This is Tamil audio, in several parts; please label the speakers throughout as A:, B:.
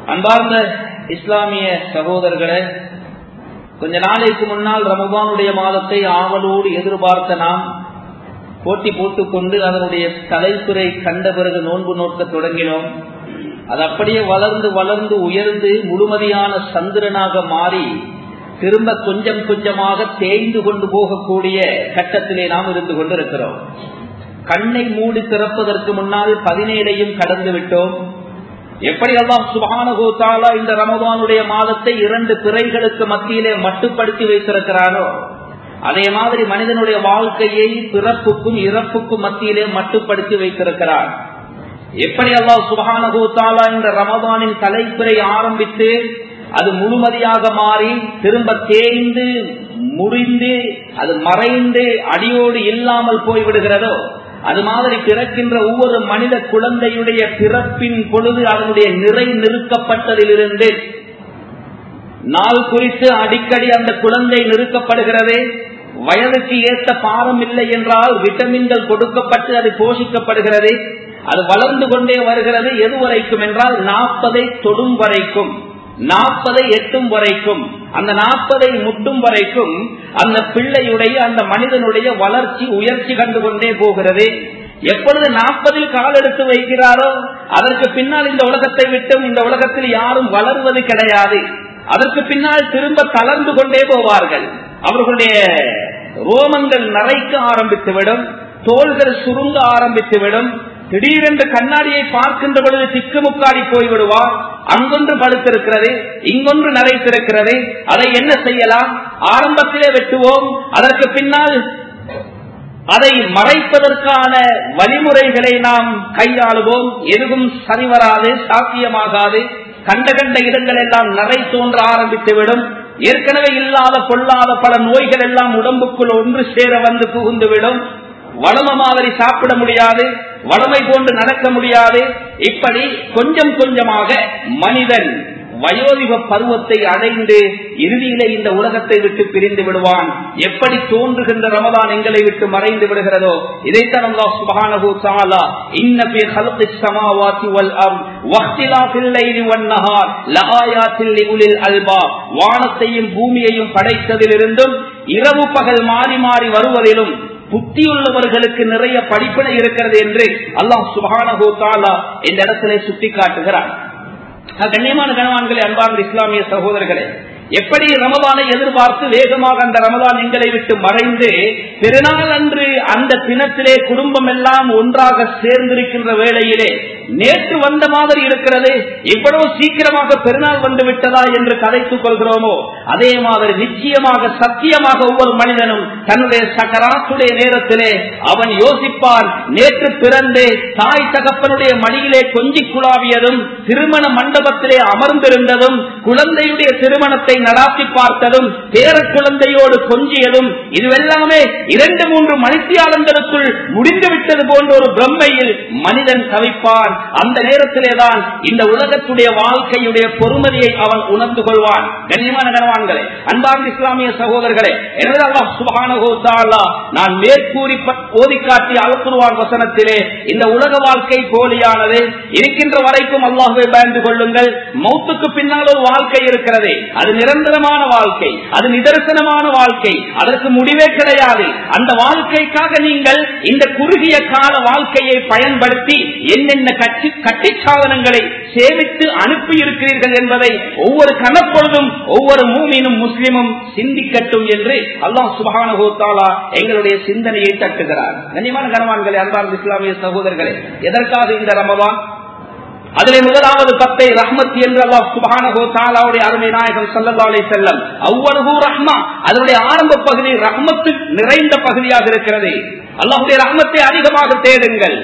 A: அன்பார்ந்த இஸ்லாமிய சகோதரர்களே கொஞ்ச நாளைக்கு முன்னால் ரமபானுடைய மாதத்தை ஆவலோடு எதிர்பார்த்த நாம் போட்டி போட்டுக்கொண்டு அதனுடைய தலைப்புரை கண்ட பிறகு நோன்பு நோக்க தொடங்கினோம் அது அப்படியே வளர்ந்து வளர்ந்து உயர்ந்து முழுமதியான சந்திரனாக மாறி திரும்ப கொஞ்சம் கொஞ்சமாக தேய்ந்து கொண்டு போகக்கூடிய கட்டத்திலே நாம் இருந்து கொண்டிருக்கிறோம் கண்ணை மூடி திறப்பதற்கு முன்னால் பதினேழையும் கடந்து விட்டோம் எப்படி எல்லாம் சுபானகோத்தாலா இந்த ரமதானுடைய மாதத்தை இரண்டு பிறைகளுக்கு மத்தியிலே மட்டுப்படுத்தி வைத்திருக்கிறானோ அதே மாதிரி மனிதனுடைய வாழ்க்கையை பிறப்புக்கும் இறப்புக்கும் மத்தியிலே மட்டுப்படுத்தி வைத்திருக்கிறார் எப்படி அல்லா சுபானகோத்தாலா இந்த ரமதானின் தலைப்பிறை ஆரம்பித்து அது முழுமதியாக மாறி திரும்ப தேய்ந்து முறிந்து அது மறைந்து அடியோடு இல்லாமல் போய்விடுகிறதோ அது மாதிரி பிறக்கின்ற ஒவ்வொரு மனித குழந்தையுடைய பிறப்பின் பொழுது அதனுடைய நிறை நிறுக்கப்பட்டதிலிருந்து நாள் குறித்து அடிக்கடி அந்த குழந்தை நிறுக்கப்படுகிறது வயதுக்கு ஏற்ற பாரம் இல்லை என்றால் விட்டமின்கள் கொடுக்கப்பட்டு அது போஷிக்கப்படுகிறது அது வளர்ந்து கொண்டே வருகிறது எது வரைக்கும் என்றால் நாற்பதை தொடும் வரைக்கும் நாற்பதை எட்டும் வரைக்கும் அந்த நாற்பதை முட்டும் வரைக்கும் அந்த பிள்ளையுடைய அந்த மனிதனுடைய வளர்ச்சி உயர்ச்சி கண்டு கொண்டே போகிறது எப்பொழுது நாற்பதில் கால் எடுத்து வைக்கிறாரோ அதற்கு பின்னால் இந்த உலகத்தை விட்டும் இந்த உலகத்தில் யாரும் வளர்வது கிடையாது அதற்கு பின்னால் திரும்ப தளர்ந்து கொண்டே போவார்கள் அவர்களுடைய ரோமங்கள் நரைக்க ஆரம்பித்துவிடும் தோள்கள் சுருங்க ஆரம்பித்துவிடும் திடீரென்று கண்ணாடியை பார்க்கின்ற பொழுது திக்குமுக்காடி போய்விடுவார் அங்கொன்று படுத்திருக்கிறது இங்கொன்று நரைத்திருக்கிறது அதை என்ன செய்யலாம் ஆரம்பத்திலே வெட்டுவோம் அதற்கு பின்னால் அதை மறைப்பதற்கான வழிமுறைகளை நாம் கையாளுவோம் எதுவும் சரிவராது சாத்தியமாகாது கண்ட கண்ட இடங்கள் எல்லாம் நரை தோன்ற ஆரம்பித்துவிடும் ஏற்கனவே இல்லாத பொல்லாத பல நோய்கள் எல்லாம் உடம்புக்குள் ஒன்று சேர வந்து புகுந்துவிடும் வளம மாதிரி சாப்பிட முடியாது வளமை போன்று நடக்க முடியாது இப்படி கொஞ்சம் கொஞ்சமாக மனிதன் வயோதிக பருவத்தை அடைந்து இறுதியிலே இந்த உலகத்தை விட்டு பிரிந்து விடுவான் எப்படி தோன்றுகின்ற ரமதான் எங்களை விட்டு மறைந்து விடுகிறதோ இதைத்தான் அல்லாஹ் சுப்ஹானஹு தஆலா இன்ன ஃபீ ஹல்கிஸ் ஸமாவாதி வல் அர்த் வக்திலாஃபில் லைலி வன் நஹார் லஆயாத்தில் லிஉலில் அல்பாப் வானத்தையும் பூமியையும் படைத்ததிலிருந்தும் இரவு பகல் மாறி மாறி வருவதிலும் புத்தியுள்ளவர்களுக்கு நிறைய படிப்பினை இருக்கிறது என்று அல்லாஹ் சுபானஹோ தாலா இந்த இடத்திலே சுட்டி காட்டுகிறார் கண்ணியமான கணவான்களே அன்பார்ந்த இஸ்லாமிய சகோதரர்களே எப்படி ரமதானை எதிர்பார்த்து வேகமாக அந்த ரமதான் எங்களை விட்டு மறைந்து பெருநாள் அன்று அந்த தினத்திலே குடும்பம் எல்லாம் ஒன்றாக சேர்ந்திருக்கின்ற வேளையிலே நேற்று வந்த மாதிரி இருக்கிறது இவ்வளவு சீக்கிரமாக பெருநாள் வந்து விட்டதா என்று கதைத்துக் கொள்கிறோமோ அதே மாதிரி நிச்சயமாக சத்தியமாக ஒவ்வொரு மனிதனும் தன்னுடைய சக்கராத்துடைய நேரத்திலே அவன் யோசிப்பான் நேற்று பிறந்து தாய் தகப்பனுடைய மடியிலே கொஞ்சி குழாவியதும் திருமண மண்டபத்திலே அமர்ந்திருந்ததும் குழந்தையுடைய திருமணத்தை நடாத்தி பார்த்ததும் பேர குழந்தையோடு கொஞ்சியதும் இதுவெல்லாமே இரண்டு மூன்று மணித்தியாளங்களுக்குள் முடிந்துவிட்டது போன்ற ஒரு பிரம்மையில் மனிதன் தவிப்பான் அந்த நேரத்திலேதான் இந்த உலகத்துடைய வாழ்க்கையுடைய பொறுமதியை அவன் உணர்ந்து கொள்வான் கண்ணியமான கனவான்களே அன்பார்ந்த இஸ்லாமிய சகோதரர்களே எனவே அல்லாஹ் சுப்ஹானஹு தஆலா நான் மேற்கூறி ஓதி காட்டிய அல்குர்ஆன் வசனத்திலே இந்த உலக வாழ்க்கை போலியானது இருக்கின்ற வரைக்கும் அல்லாஹ்வை பயந்து கொள்ளுங்கள் மௌத்துக்கு பின்னால் ஒரு வாழ்க்கை இருக்கிறது அது நிரந்தரமான வாழ்க்கை அது நிதர்சனமான வாழ்க்கை அதற்கு முடிவே கிடையாது அந்த வாழ்க்கைக்காக நீங்கள் இந்த குறுகிய கால வாழ்க்கையை பயன்படுத்தி என்னென்ன கட்சி கட்டி சாதனங்களை சேமித்து அனுப்பி இருக்கிறீர்கள் என்பதை ஒவ்வொரு கணப்பொழுதும் ஒவ்வொரு மூமினும் முஸ்லிமும் சிந்திக்கட்டும் என்று அல்லாஹ் சுபானுகோத்தாலா எங்களுடைய சிந்தனையை தட்டுகிறார் கண்ணியமான கனவான்களே அன்பார்ந்த இஸ்லாமிய சகோதரர்களே எதற்காக இந்த ரமவான் அதிலே முதலாவது பத்தை ரஹ்மத் என்று அல்லாஹ் சுபானஹோ தாலாவுடைய அருமை நாயகம் சல்லல்லா அலை செல்லம் அவ்வளவு ரஹ்மா அதனுடைய ஆரம்ப பகுதி ரஹ்மத்து நிறைந்த பகுதியாக இருக்கிறது அல்லாஹுடைய ரஹ்மத்தை அதிகமாக தேடுங்கள்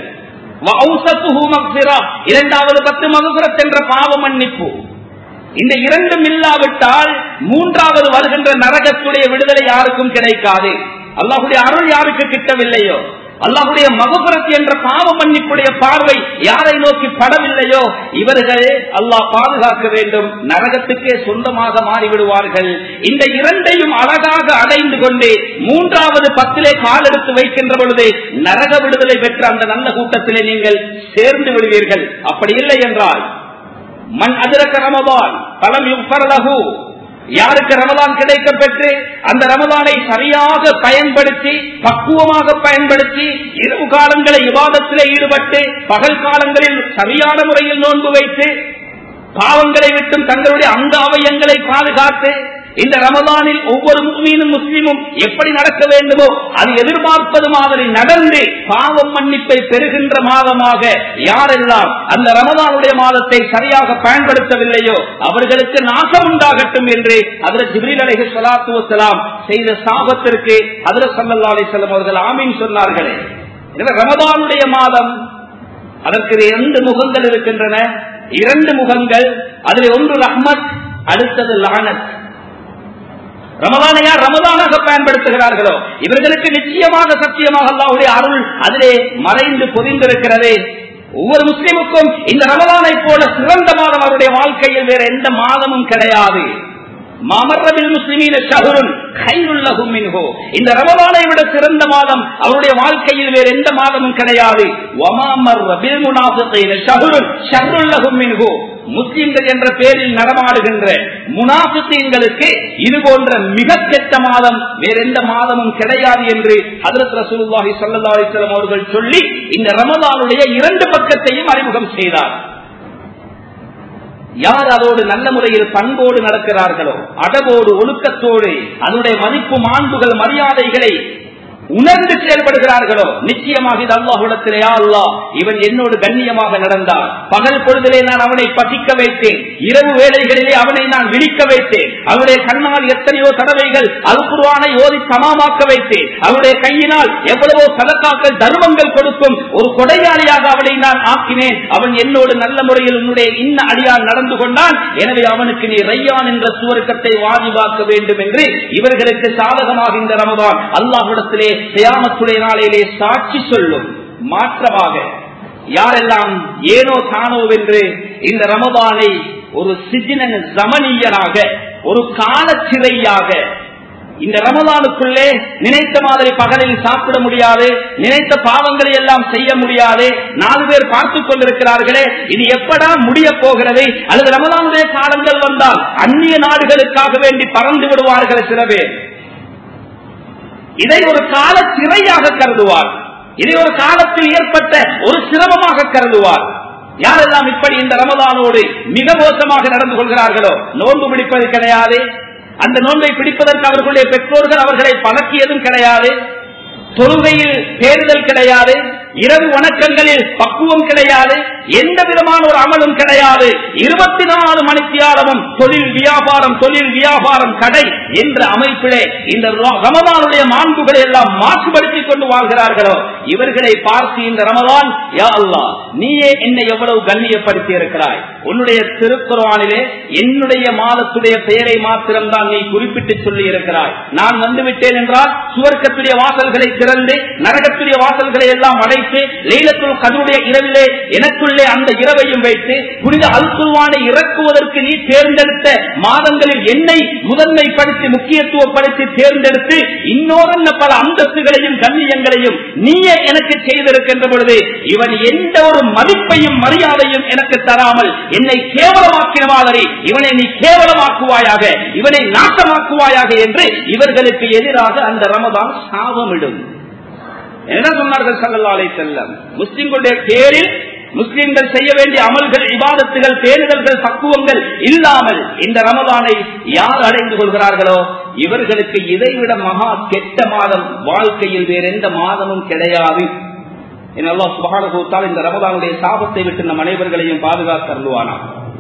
A: இரண்டாவது பத்து மகுரத் என்ற பாவ மன்னிப்பு இந்த இரண்டும் இல்லாவிட்டால் மூன்றாவது வருகின்ற நரகத்துடைய விடுதலை யாருக்கும் கிடைக்காது அல்லாஹுடைய அருள் யாருக்கு கிட்டவில்லையோ அல்லாஹுடைய மகபுரத் என்ற பாவ மன்னிப்புடைய பார்வை யாரை நோக்கி படவில்லையோ இவர்கள் அல்லாஹ் பாதுகாக்க வேண்டும் நரகத்துக்கே சொந்தமாக மாறிவிடுவார்கள் இந்த இரண்டையும் அழகாக அடைந்து கொண்டு மூன்றாவது பத்திலே கால் எடுத்து வைக்கின்ற பொழுது நரக விடுதலை பெற்ற அந்த நல்ல கூட்டத்திலே நீங்கள் சேர்ந்து விடுவீர்கள் அப்படி இல்லை என்றால் மண் அதிரக்க ரமதான் பலம் யுப்பரலகு யாருக்கு ரமதான் கிடைக்க பெற்று அந்த ரமதானை சரியாக பயன்படுத்தி பக்குவமாக பயன்படுத்தி இரவு காலங்களை விவாதத்திலே ஈடுபட்டு பகல் காலங்களில் சரியான முறையில் நோன்பு வைத்து பாவங்களை விட்டும் தங்களுடைய அங்க அவயங்களை பாதுகாத்து இந்த ரமதானில் ஒவ்வொரு முஸ்லீமும் முஸ்லீமும் எப்படி நடக்க வேண்டுமோ அது எதிர்பார்ப்பது மாதிரி நடந்து பாவம் மன்னிப்பை பெறுகின்ற மாதமாக யாரெல்லாம் அந்த ரமதானுடைய மாதத்தை சரியாக பயன்படுத்தவில்லையோ அவர்களுக்கு நாசம் உண்டாகட்டும் என்று அதில் ஜிப்ரீல் அலைஹி ஸலாத்து வஸலாம் செய்த சாபத்திற்கு அதில் ஸல்லல்லாஹு அலைஹி வஸல்லம் அவர்கள் ஆமீன் சொன்னார்களே எனவே ரமதானுடைய மாதம் அதற்கு இரண்டு முகங்கள் இருக்கின்றன இரண்டு முகங்கள் அதில் ஒன்று ரஹ்மத் அடுத்தது லானத் ரமதானை யார் ரமதானாக பயன்படுத்துகிறார்களோ இவர்களுக்கு நிச்சயமாக சத்தியமாக அல்லாவுடைய அருள் அதிலே மறைந்து பொதிந்திருக்கிறது ஒவ்வொரு முஸ்லிமுக்கும் இந்த ரமதானை போல சிறந்த மாதம் அவருடைய வாழ்க்கையில் வேற எந்த மாதமும் கிடையாது மாமர்ரபில் முஸ்லிமீன ஷஹருன் கைருல்லகும் மின்ஹோ இந்த ரமதானை விட சிறந்த மாதம் அவருடைய வாழ்க்கையில் வேறு எந்த மாதமும் கிடையாது வமாமர்ரபில் முனாஃபிகீன ஷஹருன் ஷர்ருல்லகும் மின்ஹோ முஸ்லிம்கள் என்ற பெயரில் நடமாடுகின்ற முனாபித்தீன்களுக்கு இது போன்ற மிக கெட்ட மாதம் வேற எந்த மாதமும் கிடையாது என்று ஹதரத் ரசூலுல்லாஹி ஸல்லல்லாஹு அலைஹி வஸல்லம் அவர்கள் சொல்லி இந்த ரமலானுடைய இரண்டு பக்கத்தையும் அறிமுகம் செய்தார் யார் அதோடு நல்ல முறையில் பண்போடு நடக்கிறார்களோ அடவோடு ஒழுக்கத்தோடு அதனுடைய மதிப்பு மாண்புகள் மரியாதைகளை உணர்ந்து செயல்படுகிறார்களோ நிச்சயமாக இது அல்லாஹுடத்திலே அல்லா இவன் என்னோடு கண்ணியமாக நடந்தார் பகல் பொழுதிலே நான் அவனை பசிக்க வைத்தேன் இரவு வேளைகளிலே அவனை நான் விழிக்க வைத்தேன் அவனுடைய கண்ணால் எத்தனையோ தடவைகள் அல்குருவானை ஓதி சமமாக்க வைத்தேன் அவனுடைய கையினால் எவ்வளவோ சதக்காக்கள் தர்மங்கள் கொடுக்கும் ஒரு கொடையாளியாக அவனை நான் ஆக்கினேன் அவன் என்னோடு நல்ல முறையில் உன்னுடைய இன்ன அடியால் நடந்து கொண்டான் எனவே அவனுக்கு நீ ரையான் என்ற சுவர்க்கத்தை வாஜிபாக்க வேண்டும் என்று இவர்களுக்கு சாதகமாக இந்த ரமதான் அல்லாஹிடத்திலே சியாமத்துடைய நாளையிலே சாட்சி சொல்லும் மாற்றமாக யாரெல்லாம் ஏனோ தானோ என்று இந்த ரமதானை ஒரு சிஜின ஜமனியனாக ஒரு கால சிறையாக இந்த ரமதானுக்குள்ளே நினைத்த மாதிரி பகலில் சாப்பிட முடியாது நினைத்த பாவங்களை எல்லாம் செய்ய முடியாது நாலு பேர் பார்த்துக் கொண்டிருக்கிறார்களே இது எப்படா முடிய போகிறது அல்லது ரமதானுடைய காலங்கள் வந்தால் அந்நிய நாடுகளுக்காக வேண்டி பறந்து விடுவார்கள் சில பேர் இதை ஒரு கால சிறையாக கருதுவார் இதை ஒரு காலத்தில் ஏற்பட்ட ஒரு சிரமமாக கருதுவார் யாரெல்லாம் இப்படி இந்த ரமதானோடு மிக மோசமாக நடந்து கொள்கிறார்களோ நோன்பு பிடிப்பது கிடையாது அந்த நோன்பை பிடிப்பதற்கு அவர்களுடைய பெற்றோர்கள் அவர்களை பழக்கியதும் கிடையாது தொழுகையில் தேர்தல் கிடையாது இரவு வணக்கங்களில் பக்குவம் கிடையாது எந்த விதமான ஒரு அமலும் கிடையாது இருபத்தி நாலு மணித்தியாலமும் தொழில் வியாபாரம் தொழில் வியாபாரம் கடை என்ற அமைப்பிலே இந்த ரமதானுடைய மாண்புகளை எல்லாம் மாசுபடுத்திக் கொண்டு வாழ்கிறார்களோ இவர்களை பார்த்து இந்த ரமதான் யா அல்லா நீயே என்னை எவ்வளவு கண்ணியப்படுத்தி இருக்கிறாய் உன்னுடைய திருக்குறானிலே என்னுடைய மாதத்துடைய பெயரை மாத்திரம்தான் நீ குறிப்பிட்டு சொல்லி இருக்கிறாய் நான் வந்து விட்டேன் என்றால் சுவர்க்கத்துடைய வாசல்களை திறந்து நரகத்துடைய வாசல்களை எல்லாம் அடைத்து லைலத்துல் கதருடைய இரவிலே எனக்குள்ளே அந்த இரவையும் வைத்து புனித அல்குல்வானை இறக்குவதற்கு நீ தேர்ந்தெடுத்த மாதங்களில் என்னை முதன்மைப்படுத்தி முக்கியத்துவப்படுத்தி தேர்ந்தெடுத்து இன்னொரு பல அந்தஸ்துகளையும் கண்ணியங்களையும் நீயே எனக்கு செய்திருக்கின்ற பொழுது இவன் எந்த ஒரு மதிப்பையும் மரியாதையும் எனக்கு தராமல் என்னை கேவலமாக்கின மாதிரி இவனை நீ கேவலமாக்குவாயாக இவனை நாட்டமாக்குவாயாக என்று இவர்களுக்கு எதிராக அந்த ரமதான் சாபமிடும் என்ன சொன்னார்கள் சல்லா அலை செல்லம் முஸ்லிம்களுடைய பேரில் முஸ்லிம்கள் செய்ய வேண்டிய அமல்கள் இபாதத்துகள் பேரிடர்கள் பக்குவங்கள் இல்லாமல் இந்த ரமதானை யார் அடைந்து கொள்கிறார்களோ இவர்களுக்கு இதைவிட மகா கெட்ட மாதம் வாழ்க்கையில் வேற எந்த மாதமும் கிடையாது இந்த ரமதானுடைய சாபத்தை விட்டு நம் அனைவர்களையும் பாதுகாத்தருவானா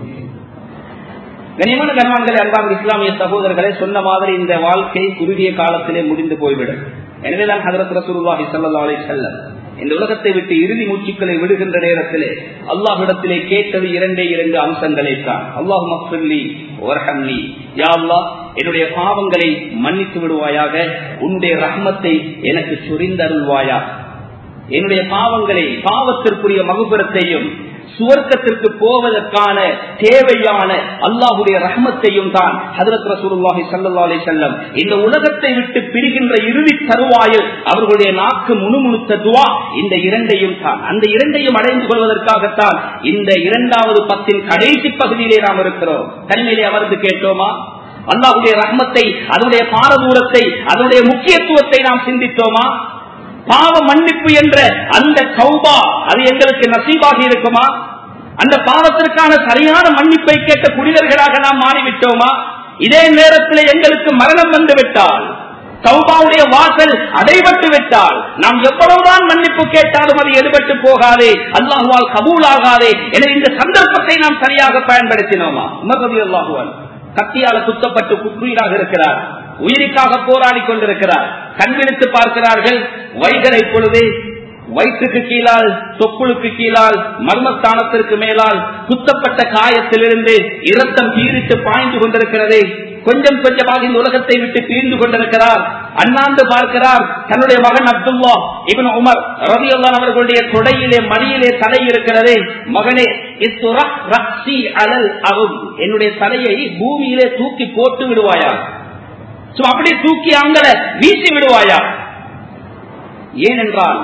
A: கனிமான கனவான்களை அன்பாக இஸ்லாமிய சகோதரர்களை சொன்ன மாதிரி இந்த வாழ்க்கை குறுகிய காலத்திலே முடிந்து போய்விடும் எனவேதான் ஹதரத் ரசூலுல்லாஹி ஸல்லல்லாஹு அலைஹி வஸல்லம் இந்த உலகத்தை விட்டு இறுதி மூச்சுக்களை விடுகின்ற நேரத்திலே அல்லாஹ்விடத்திலே கேட்டது இரண்டே இரண்டு அம்சங்களை தான் அல்லாஹ் மக்ஃபிர்லி வர்ஹம்னி யா அல்லாஹ் என்னுடைய பாவங்களை மன்னித்து விடுவாயாக உன்னுடைய ரஹ்மத்தை எனக்கு சுரிந்தருள்வாயா என்னுடைய பாவங்களை பாவத்திற்குரிய மகுபுரத்தையும் சுவர்க்கத்திற்கு போவதற்கான தேவையான அல்லாஹுடைய ரஹமத்தையும் தான் ஹதரத் ரசூலுல்லாஹி ஸல்லல்லாஹு அலைஹி வஸல்லம் இந்த உலகத்தை விட்டு பிரிகின்ற இறுதி தருவாயில் அவர்களுடைய நாக்கு முணுமுணுத்த துவா இந்த இரண்டையும் தான் அந்த இரண்டையும் அடைந்து கொள்வதற்காகத்தான் இந்த இரண்டாவது பத்தின் கடைசி பகுதியிலே நாம் இருக்கிறோம் தனிமையிலே அமர்ந்து கேட்டோமா அல்லாஹுடைய ரஹமத்தை அதனுடைய பாரதூரத்தை அதனுடைய முக்கியத்துவத்தை நாம் சிந்தித்தோமா பாவ மன்னிப்பு என்ற அந்த கௌபா அது எங்களுக்கு நசீபாகி இருக்குமா அந்த பாவத்திற்கான சரியான மன்னிப்பை கேட்ட குடிதர்களாக நாம் மாறிவிட்டோமா இதே நேரத்தில் எங்களுக்கு மரணம் வந்து விட்டால் சௌபாவுடைய வாசல் அடைபட்டு விட்டால் நாம் எவ்வளவுதான் மன்னிப்பு கேட்டாலும் அது எடுபட்டு போகாதே அல்லாஹுவால் கபூலாகாதே என இந்த சந்தர்ப்பத்தை நாம் சரியாக பயன்படுத்தினோமா உமர்ரதி அல்லாஹுவான் கத்தியால குத்தப்பட்டு குற்றீராக இருக்கிறார் உயிருக்காக போராடி கொண்டிருக்கிறார் கண்விழித்து பார்க்கிறார்கள் வைகரை பொழுது வயிற்றுக்கு கீழால் தொப்புளுக்கு கீழால் மர்மஸ்தானத்திற்கு மேலால் குத்தப்பட்ட காயத்திலிருந்து இரத்தம் பீரிட்டு பாய்ந்து கொண்டிருக்கிறது கொஞ்சம் கொஞ்சமாக இந்த உலகத்தை விட்டு பிரிந்து கொண்டிருக்கிறார் அண்ணாந்து பார்க்கிறார் தன்னுடைய மகன் அப்துல்லா இவன் உமர் ரவி அவர்களுடைய தொடையிலே மடியிலே தலை இருக்கிறது மகனே அலல் அவும் என்னுடைய தலையை பூமியிலே தூக்கி போட்டு விடுவாயா அப்படி தூக்கி அங்கல வீசி விடுவாயா ஏனென்றால்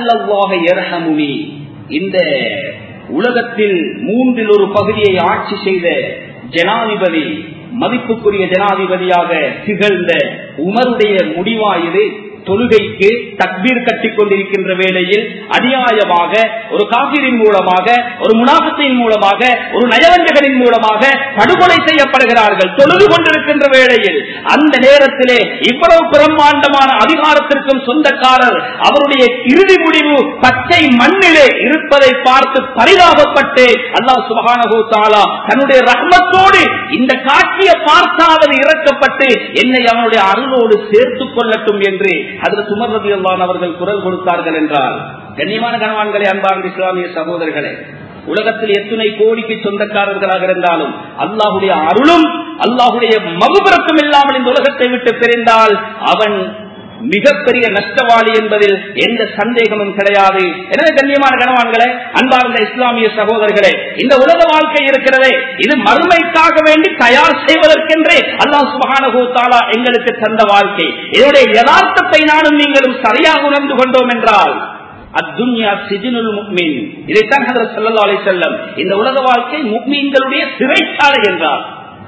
A: இந்த உலகத்தில் மூன்றில் ஒரு பகுதியை ஆட்சி செய்த ஜனாதிபதி மதிப்புக்குரிய ஜனாதிபதியாக திகழ்ந்த உமருடைய முடிவாயுது தொழுகைக்கு தக்பீர் கட்டிக் கொண்டிருக்கின்ற வேளையில் அநியாயமாக ஒரு காபிரின் மூலமாக ஒரு முனாபத்தின் மூலமாக ஒரு நயவஞ்சகரின் மூலமாக படுகொலை செய்யப்படுகிறார்கள் தொழுது கொண்டிருக்கின்ற வேளையில் அந்த நேரத்திலே இவ்வளவு பிரம்மாண்டமான அதிகாரத்திற்கும் சொந்தக்காரர் அவருடைய இறுதி முடிவு பச்சை மண்ணிலே இருப்பதை பார்த்து பரிதாபப்பட்டு அல்லாஹ் சுபகானகோ தாலா தன்னுடைய ரஹ்மத்தோடு இந்த காட்சியை பார்த்தாவது இறக்கப்பட்டு என்னை அவனுடைய அருளோடு சேர்த்துக் கொள்ளட்டும் என்று அதில் சுமர் ரவி அவர்கள் குரல் கொடுத்தார்கள் என்றால் கண்ணியமான கணவான்களே அன்பார்ந்த இஸ்லாமிய சகோதரர்களே உலகத்தில் எத்தனை கோடிக்கு சொந்தக்காரர்களாக இருந்தாலும் அல்லாஹுடைய அருளும் அல்லாஹுடைய மகுபரத்தும் இல்லாமல் இந்த உலகத்தை விட்டு பிரிந்தால் அவன் மிகப்பெரிய நஷ்டவாளி என்பதில் எந்த சந்தேகமும் கிடையாது எனவே கண்ணியமான கணவான்களே அன்பார்ந்த இஸ்லாமிய சகோதரர்களே இந்த உலக வாழ்க்கை இருக்கிறதே இது மறுமைக்காக வேண்டி தயார் செய்வதற்கென்றே அல்லாஹ் சுபகானகோ தாலா எங்களுக்கு தந்த வாழ்க்கை இதனுடைய யதார்த்தத்தை நானும் நீங்களும் சரியாக உணர்ந்து கொண்டோம் என்றால் அத்துன்யா சிஜினுல் முக்மீன் இதைத்தான் ஹதரத் ஸல்லல்லாஹு அலைஹி வஸல்லம் இந்த உலக வாழ்க்கை முக்மீன்களுடைய சிறைச்சாலை என்றார்